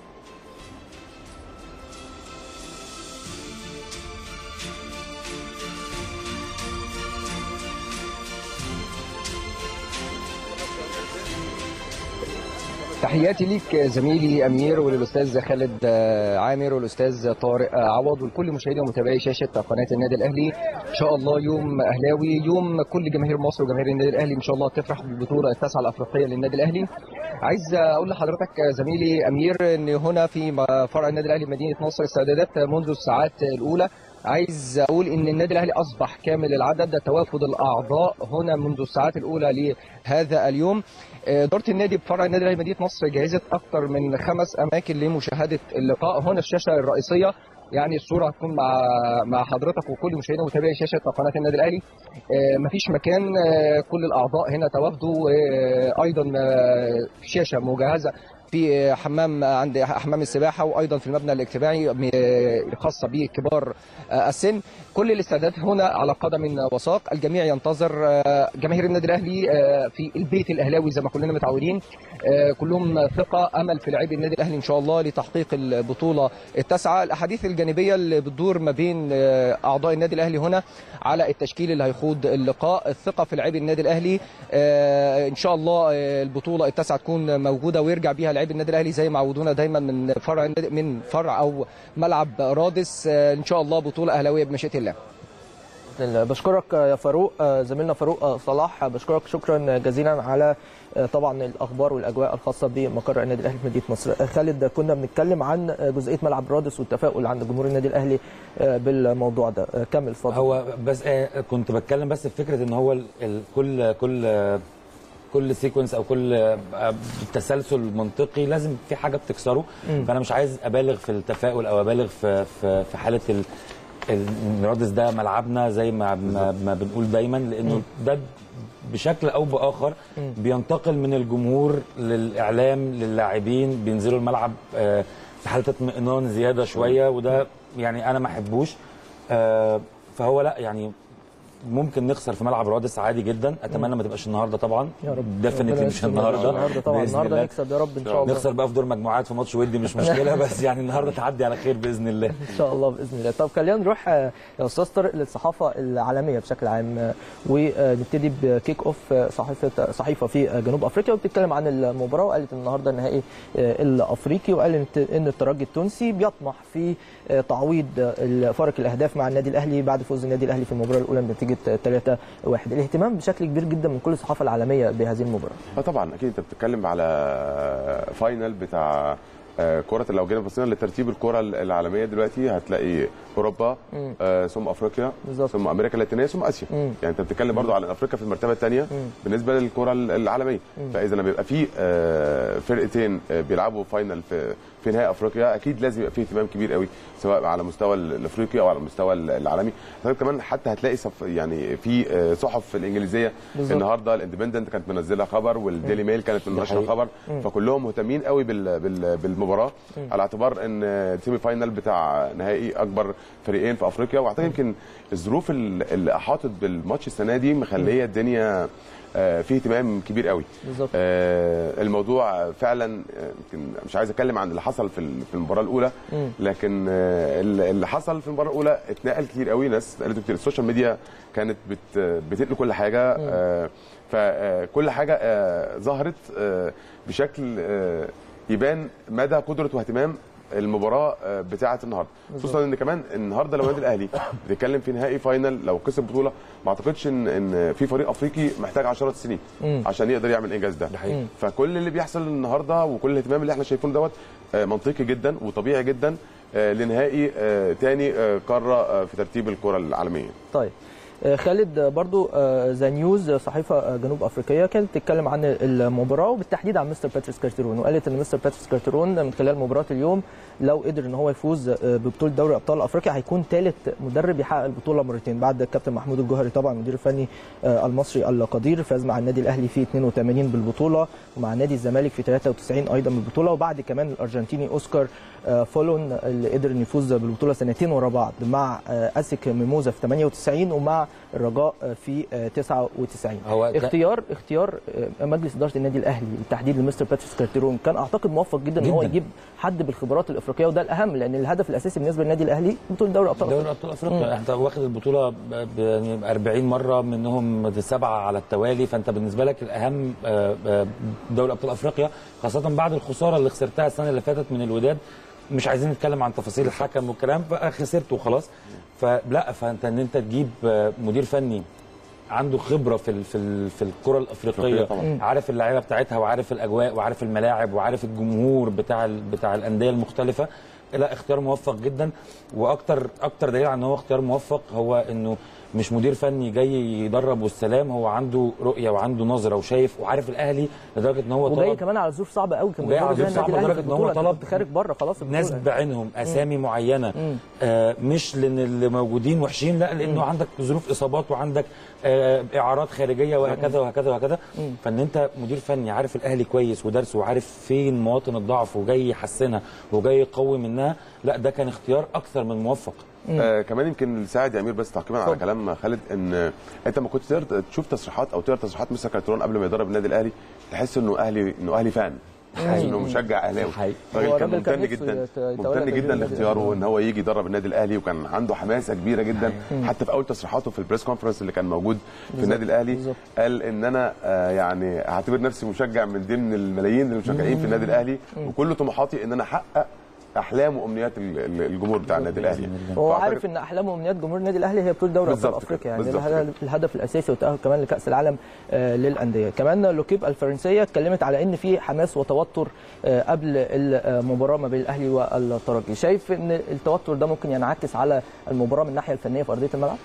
تحياتي ليك زميلي امير وللاستاذ خالد عامر والاستاذ طارق عوض ولكل مشاهدي ومتابعي شاشه قناه النادي الاهلي ان شاء الله يوم اهلاوي يوم كل جماهير مصر وجماهير النادي الاهلي ان شاء الله تفرح بالبطوله التاسعه الافريقيه للنادي الاهلي عايز اقول لحضرتك زميلي امير ان هنا في فرع النادي الاهلي مدينه نصر استعدادات منذ الساعات الاولى عايز اقول ان النادي الاهلي اصبح كامل العدد توافد الاعضاء هنا منذ الساعات الاولى لهذا اليوم اداره النادي بفرع النادي الاهلي مدينه نصر جهزت اكثر من خمس اماكن لمشاهده اللقاء هنا الشاشه الرئيسيه يعني الصوره هتكون مع مع حضرتك وكل مشاهدينا ومتابعي شاشه قناه النادي الاهلي مفيش مكان كل الاعضاء هنا تواجدوا ايضا شاشه مجهزه في حمام عند حمام السباحه وايضا في المبنى الاجتماعي خاصه بكبار السن كل الاستعدادات هنا على قدم وساق الجميع ينتظر جماهير النادي الاهلي في البيت الاهلاوي زي ما كلنا متعودين كلهم ثقه امل في لاعبي النادي الاهلي ان شاء الله لتحقيق البطوله التاسعه الاحاديث الجانبيه اللي بتدور ما بين اعضاء النادي الاهلي هنا على التشكيل اللي هيخوض اللقاء الثقه في لاعبي النادي الاهلي ان شاء الله البطوله التاسعه تكون موجوده ويرجع بيها لاعبي النادي الاهلي زي ما عودونا دايما من فرع من فرع او ملعب رادس ان شاء الله بطوله اهلاويه بمشيئه الله بشكرك يا فاروق زميلنا فاروق صلاح بشكرك شكرا جزيلا على طبعا الاخبار والاجواء الخاصه بمقر النادي الاهلي في مدينه نصر خالد كنا بنتكلم عن جزئيه ملعب رادس والتفاؤل عند جمهور النادي الاهلي بالموضوع ده كمل اتفضل هو بس كنت بتكلم بس في فكره ان هو ال كل كل كل سيكونس او كل تسلسل منطقي لازم في حاجه بتكسره فانا مش عايز ابالغ في التفاؤل او ابالغ في في, في حاله ال الرادس ده ملعبنا زي ما ما, ما بنقول دايما لانه ده بشكل او باخر بينتقل من الجمهور للاعلام للاعبين بينزلوا الملعب في حاله اطمئنان زياده شويه وده يعني انا ما احبوش فهو لا يعني ممكن نخسر في ملعب رادس عادي جدا اتمنى ما تبقاش النهارده طبعا يا رب ديفنتلي مش النهارده النهارده طبعا النهارده نكسب يا رب ان شاء الله نخسر بقى في دور مجموعات في ماتش ودي مش مشكله بس يعني النهارده تعدي على خير باذن الله ان شاء الله باذن الله طب خلينا نروح يا استاذ طارق للصحافه العالميه بشكل عام ونبتدي بكيك اوف صحيفه صحيفه في جنوب افريقيا وبتتكلم عن المباراه وقالت النهارده النهائي الافريقي وقالت ان الترجي التونسي بيطمح في تعويض فارق الاهداف مع النادي الاهلي بعد فوز النادي الاهلي في المباراه الاولى بنتيجه 3 واحد الاهتمام بشكل كبير جدا من كل الصحافه العالميه بهذه المباراه اه طبعا اكيد انت بتتكلم على فاينل بتاع كرة لو جينا بصينا لترتيب الكرة العالمية دلوقتي هتلاقي اوروبا آه ثم افريقيا بالزبط. ثم امريكا اللاتينية ثم اسيا مم. يعني انت بتتكلم برضو على افريقيا في المرتبة الثانية بالنسبة للكرة العالمية فاذا لما يبقى في آه فرقتين آه بيلعبوا فاينل في في نهائي افريقيا اكيد لازم يبقى فيه اهتمام كبير قوي سواء على مستوى الافريقي او على المستوى العالمي كمان حتى هتلاقي صف يعني في صحف الانجليزيه بالزبط. النهارده الاندبندنت كانت منزله خبر والديلي ميل كانت منشره خبر مم. فكلهم مهتمين قوي بال بال بالمباراه مم. على اعتبار ان السيمي فاينل بتاع نهائي اكبر فريقين في افريقيا واعتقد يمكن الظروف اللي احاطت بالماتش السنه دي مخليه الدنيا آه فيه اهتمام كبير قوي بالظبط آه الموضوع فعلا يمكن آه مش عايز اتكلم عن اللي حصل في في المباراه الاولى مم. لكن آه اللي حصل في المباراه الاولى اتنقل كتير قوي ناس قالت كتير السوشيال ميديا كانت بت بتنقل كل حاجه آه فكل حاجه آه ظهرت آه بشكل آه يبان مدى قدره واهتمام المباراه بتاعه النهارده خصوصا ان كمان النهارده لو النادي الاهلي بيتكلم في نهائي فاينل لو كسب بطوله ما اعتقدش ان ان في فريق افريقي محتاج عشرات السنين مم. عشان يقدر يعمل الانجاز ده حقيقي. فكل اللي بيحصل النهارده وكل الاهتمام اللي احنا شايفينه دوت منطقي جدا وطبيعي جدا لنهائي تاني قاره في ترتيب الكره العالميه طيب خالد برضو ذا نيوز صحيفه جنوب افريقيه كانت بتتكلم عن المباراه وبالتحديد عن مستر باتريس كارتيرون وقالت ان مستر باتريس كارتيرون من خلال مباراه اليوم لو قدر ان هو يفوز ببطوله دوري ابطال افريقيا هيكون ثالث مدرب يحقق البطوله مرتين بعد الكابتن محمود الجوهري طبعا المدير الفني المصري القدير فاز مع النادي الاهلي في 82 بالبطوله ومع نادي الزمالك في 93 ايضا بالبطوله وبعد كمان الارجنتيني اوسكار فولون اللي قدر انه يفوز بالبطوله سنتين ورا بعض مع اسك ميموزا في 98 ومع الرجاء في 99 هو اختيار اختيار مجلس اداره النادي الاهلي بالتحديد لمستر باتريس كارتيرون كان اعتقد موفق جدا, جداً. ان هو يجيب حد بالخبرات الافريقيه وده الاهم لان الهدف الاساسي بالنسبه للنادي الاهلي بطوله دوري ابطال دوري ابطال افريقيا انت واخد البطوله يعني 40 مره منهم سبعه على التوالي فانت بالنسبه لك الاهم دوري ابطال افريقيا خاصه بعد الخساره اللي خسرتها السنه اللي فاتت من الوداد مش عايزين نتكلم عن تفاصيل الحكم والكلام خسرت وخلاص فلا فانت ان انت تجيب مدير فني عنده خبره في في في الكره الافريقيه طبعا. عارف اللعيبه بتاعتها وعارف الاجواء وعارف الملاعب وعارف الجمهور بتاع بتاع الانديه المختلفه لا اختيار موفق جدا واكتر اكتر دليل على ان هو اختيار موفق هو انه مش مدير فني جاي يدرب والسلام هو عنده رؤيه وعنده نظره وشايف وعارف الاهلي لدرجه ان هو وجاي طلب كمان على ظروف صعبه قوي كان وجاي على بيدرب ظروف النادي صعبة الأهلي في لدرجة إن هو البطولة. طلب أنت خارج بره خلاص ناس البطولة. بعينهم اسامي معينه آه مش لان اللي موجودين وحشين لا لانه عندك ظروف اصابات وعندك آه اعارات خارجيه وهكذا وهكذا وهكذا فان انت مدير فني عارف الاهلي كويس ودرسه وعارف فين مواطن الضعف وجاي يحسنها وجاي يقوي منها لا ده كان اختيار اكثر من موفق آه كمان يمكن اللي ساعد يا امير بس تعقيبا على كلام خالد ان انت ما كنتش تقدر تشوف تصريحات او تقرا تصريحات مستر كارترون قبل ما يدرب النادي الاهلي تحس انه اهلي انه اهلي فان تحس انه مشجع اهلاوي حقيقي. هو راجل كان الراجل كان ممتن نفسه جدا يت- يتولى ممتن تدريب جدا النادي لاختياره ان هو يجي يدرب النادي الاهلي وكان عنده حماسه كبيره جدا حتى في اول تصريحاته في البريس كونفرنس اللي كان موجود في النادي الاهلي بالظبط. قال ان انا آه يعني هعتبر نفسي مشجع من ضمن الملايين المشجعين في النادي الاهلي وكل طموحاتي ان انا احقق احلام وامنيات ال- ال- الجمهور بتاع النادي الاهلي هو فأعتقد- عارف ان احلام وامنيات جمهور النادي الاهلي هي بطوله دوري ابطال بالظبط كده، افريقيا يعني ده بالظبط الهدف- الهدف الاساسي والتاهل كمان لكاس العالم آه، للانديه كمان لوكيب الفرنسيه اتكلمت على ان في حماس وتوتر آه، قبل المباراه ما بين الاهلي والترجي شايف ان التوتر ده ممكن ينعكس على المباراه من الناحيه الفنيه في ارضيه الملعب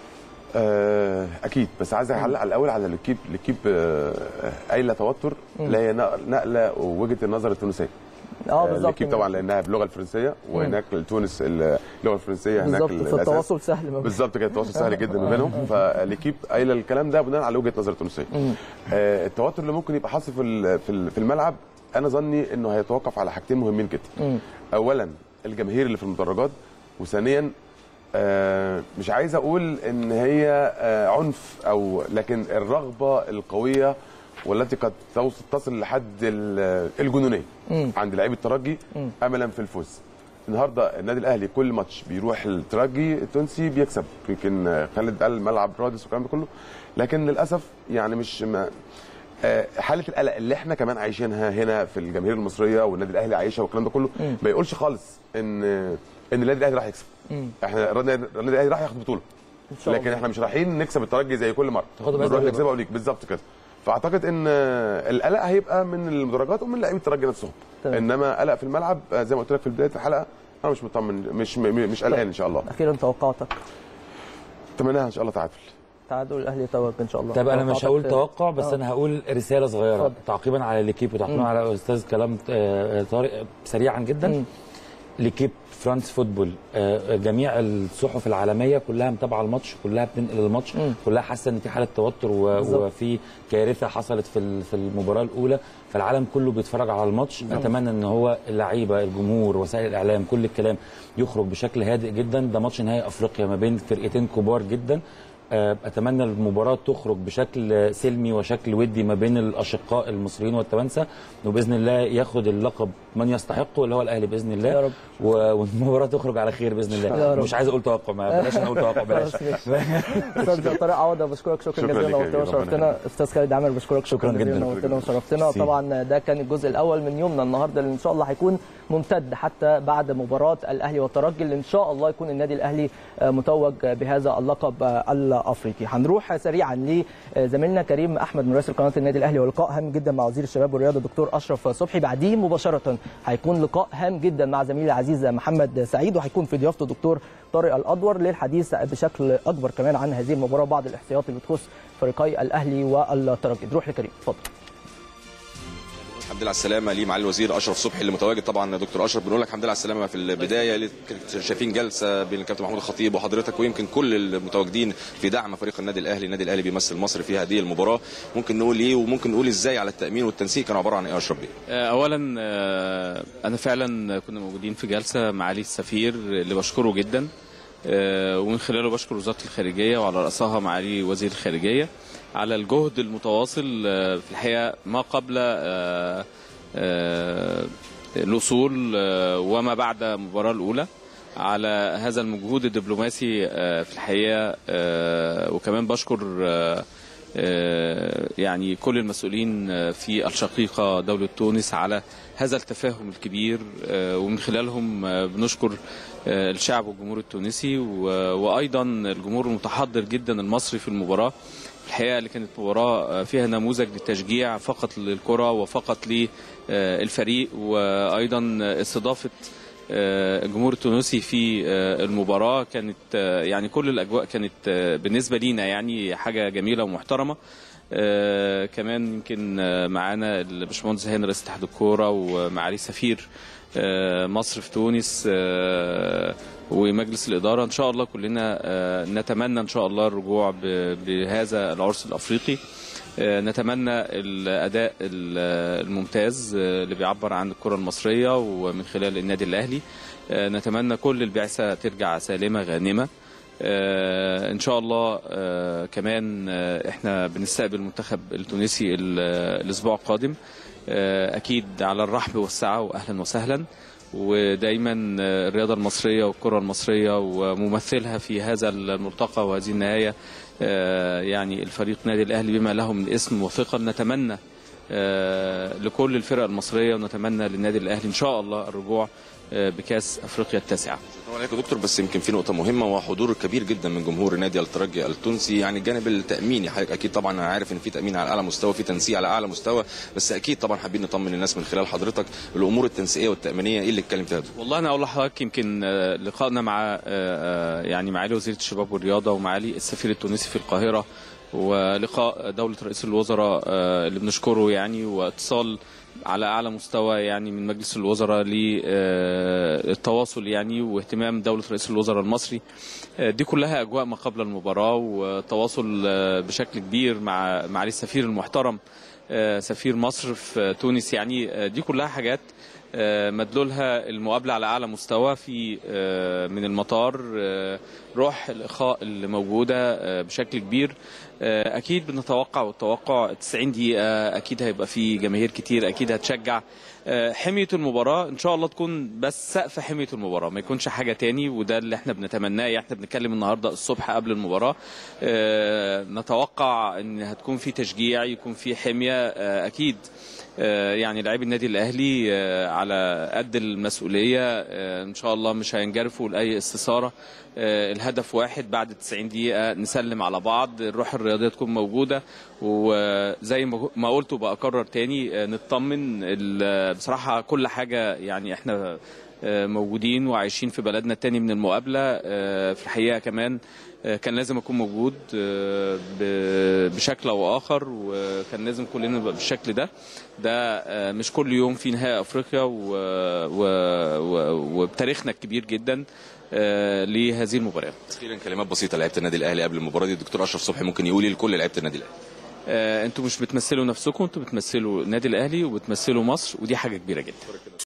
آه، اكيد بس عايز اعلق على الاول على الكيب الكيب آه، قايله توتر لا هي نق- نقله وجهه النظر التونسيه اه بالظبط الكيب طبعا لانها باللغه الفرنسيه وهناك تونس اللغه الفرنسيه هناك بالظبط الأساس. فالتواصل سهل ما بين- بالظبط كده التواصل سهل جدا ما بينهم فالكيب قايله الكلام ده بناء على وجهه نظر التونسيه آه، التوتر اللي ممكن يبقى حاصل في ال- في ال- في الملعب انا ظني انه هيتوقف على حاجتين مهمين جدا اولا الجماهير اللي في المدرجات وثانيا آه، مش عايز اقول ان هي آه، عنف او لكن الرغبه القويه والتي قد توصل تصل لحد ال- الجنونيه عند لاعبي الترجي املا في الفوز النهارده النادي الاهلي كل ماتش بيروح الترجي التونسي بيكسب يمكن آه، خالد قال ملعب رادس والكلام ده كله لكن للاسف يعني مش ما آه، حاله القلق اللي احنا كمان عايشينها هنا في الجماهير المصريه والنادي الاهلي عايشها والكلام ده كله ما يقولش خالص ان ان النادي الاهلي راح يكسب احنا النادي النادي الاهلي راح ياخد بطوله شاء لكن احنا مش رايحين نكسب الترجي زي كل مره تاخدوا بس بنروح دوري نكسبها وليك بالظبط كده فاعتقد ان آه، القلق هيبقى من المدرجات ومن لاعبي الترجي نفسهم تمام. انما قلق في الملعب آه، زي ما قلت لك في بدايه الحلقه انا مش مطمن مش م- م- مش قلقان ان شاء الله اخيرا توقعاتك اتمناها ان شاء الله تعادل تعادل الاهلي يتوج ان شاء الله طب انا مش توقعاتك هقول في- توقع بس آه. انا هقول رساله صغيره اتفضل. تعقيبا على ليكيب وتعقيبا على استاذ كلام آه، طارق سريعا جدا ليكيب فرانس فوتبول آه، جميع الصحف العالميه كلها متابعه الماتش كلها بتنقل الماتش كلها حاسه ان في حاله توتر و- بالظبط. وفي كارثه حصلت في ال- في المباراه الاولى فالعالم كله بيتفرج على الماتش اتمنى ان هو اللعيبه الجمهور وسائل الاعلام كل الكلام يخرج بشكل هادئ جدا ده ماتش نهائي افريقيا ما بين فرقتين كبار جدا آه، اتمنى المباراه تخرج بشكل سلمي وشكل ودي ما بين الاشقاء المصريين والتوانسه وباذن الله ياخد اللقب من يستحقه اللي هو الاهلي باذن الله يا رب. و- والمباراه تخرج على خير باذن يا الله رب. مش عايز اقول توقع ما بلاش نقول توقع بلاش خلاص ماشي. استاذ طارق عوض بشكرك شكرا شكرا جزيلا لك يا نورتنا أمير، ربنا وشرفتنا استاذ خالد عامر بشكرك شكرا, شكرا جزيلا جدا. نورتنا وشرفتنا سي. طبعا ده كان الجزء الاول من يومنا النهارده اللي ان شاء الله هيكون ممتد حتى بعد مباراه الاهلي والترجي اللي ان شاء الله يكون النادي الاهلي آه، متوج بهذا اللقب آه، الافريقي هنروح سريعا لزميلنا كريم احمد مراسل قناه النادي الاهلي ولقاء هام جدا مع وزير الشباب والرياضه الدكتور اشرف صبحي بعديه مباشره هيكون لقاء هام جدا مع زميلي العزيز محمد سعيد وهيكون في ضيافته دكتور طارق الادور للحديث بشكل اكبر كمان عن هذه المباراه وبعض الاحصائيات اللي بتخص فريقي الاهلي والترجي نروح لكريم اتفضل الحمد لله على السلامه ليه معالي الوزير اشرف صبحي اللي متواجد طبعا يا دكتور اشرف بنقول لك الحمد لله على السلامه في البدايه اللي كنت شايفين جلسه بين الكابتن محمود الخطيب وحضرتك ويمكن كل المتواجدين في دعم فريق النادي الاهلي النادي الاهلي بيمثل مصر في هذه المباراه ممكن نقول ايه وممكن نقول ازاي على التامين والتنسيق كانوا عباره عن ايه يا اشرف بيه اولا آه، انا فعلا كنا موجودين في جلسه مع علي السفير اللي بشكره جدا آه، ومن خلاله بشكر وزاره الخارجيه وعلى راسها معالي وزير الخارجيه على الجهد المتواصل آه، في الحقيقه ما قبل آه، آه، الوصول آه، وما بعد المباراه الاولى على هذا المجهود الدبلوماسي آه، في الحقيقه آه، وكمان بشكر آه، آه، يعني كل المسؤولين آه، في الشقيقة دولة تونس على هذا التفاهم الكبير آه، ومن خلالهم آه، بنشكر آه، الشعب والجمهور التونسي و- وأيضا الجمهور المتحضر جدا المصري في المباراة الحقيقة اللي كانت مباراة آه، فيها نموذج للتشجيع فقط للكرة وفقط للفريق وأيضا استضافة آه، الجمهور التونسي في آه، المباراه كانت آه، يعني كل الاجواء كانت آه، بالنسبه لينا يعني حاجه جميله ومحترمه آه، كمان يمكن آه، معانا الباشمهندس هاني رئيس اتحاد الكوره ومعالي سفير آه، مصر في تونس آه، ومجلس الاداره ان شاء الله كلنا آه، نتمنى ان شاء الله الرجوع ب- بهذا العرس الافريقي آه، نتمنى الاداء ال- الممتاز آه، اللي بيعبر عن الكره المصريه ومن خلال النادي الاهلي آه، نتمنى كل البعثه ترجع سالمه غانمه آه، ان شاء الله آه، كمان آه، احنا بنستقبل المنتخب التونسي ال- الاسبوع القادم آه، اكيد على الرحب والسعه واهلا وسهلا ودايما آه، الرياضه المصريه والكره المصريه وممثلها في هذا الملتقى وهذه النهايه آه، يعني الفريق نادي الاهلي بما له من اسم وثقل نتمنى آه، لكل الفرق المصريه ونتمنى للنادي الاهلي ان شاء الله الرجوع آه، بكاس افريقيا التاسعه طبعا عليك يا دكتور بس يمكن في نقطة مهمة وحضور كبير جدا من جمهور نادي الترجي التونسي يعني الجانب التأميني حضرتك أكيد طبعا أنا عارف إن في تأمين على أعلى مستوى في تنسيق على أعلى مستوى بس أكيد طبعا حابين نطمن الناس من خلال حضرتك الأمور التنسيقية والتأمينية إيه اللي اتكلم فيها يا دكتور؟ والله انا اقول لحضرتك يمكن آه، لقائنا مع آه، آه، يعني معالي وزيره الشباب والرياضه ومعالي السفير التونسي في القاهره ولقاء دوله رئيس الوزراء آه، اللي بنشكره يعني واتصال على اعلى مستوى يعني من مجلس الوزراء للتواصل يعني واهتمام دوله رئيس الوزراء المصري آه، دي كلها اجواء ما قبل المباراه وتواصل آه، بشكل كبير مع معالي السفير المحترم آه، سفير مصر في تونس يعني آه، دي كلها حاجات آه، مدلولها المقابلة على أعلى مستوى في آه، من المطار آه، روح الإخاء اللي موجودة آه، بشكل كبير آه، أكيد بنتوقع والتوقع 90 دقيقة أكيد هيبقى في جماهير كتير أكيد هتشجع آه، حمية المباراة إن شاء الله تكون بس سقف حمية المباراة ما يكونش حاجة تاني وده اللي احنا بنتمناه يعني احنا بنتكلم النهاردة الصبح قبل المباراة آه، نتوقع إن هتكون في تشجيع يكون في حمية آه، أكيد آه، يعني لاعبي النادي الاهلي آه، على قد المسؤوليه آه، ان شاء الله مش هينجرفوا لاي استثاره آه، الهدف واحد بعد 90 دقيقه نسلم على بعض الروح الرياضيه تكون موجوده وزي ما ما قلت وبكرر تاني آه، نطمن ال- بصراحه كل حاجه يعني احنا آه، موجودين وعايشين في بلدنا التاني من المقابله آه، في الحقيقه كمان آه، كان لازم اكون موجود آه، ب- بشكل او اخر وكان لازم كلنا نبقى بالشكل ده ده آه، مش كل يوم في نهائي افريقيا و- و- و- وبتاريخنا الكبير جدا آه، لهذه المباريات أخيرا كلمات بسيطة لعيبة النادي الأهلي قبل المباراة دي الدكتور أشرف صبحي ممكن يقول لكل لعيبة النادي الأهلي آه، انتوا مش بتمثلوا نفسكم انتوا بتمثلوا النادي الاهلي وبتمثلوا مصر ودي حاجه كبيره جدا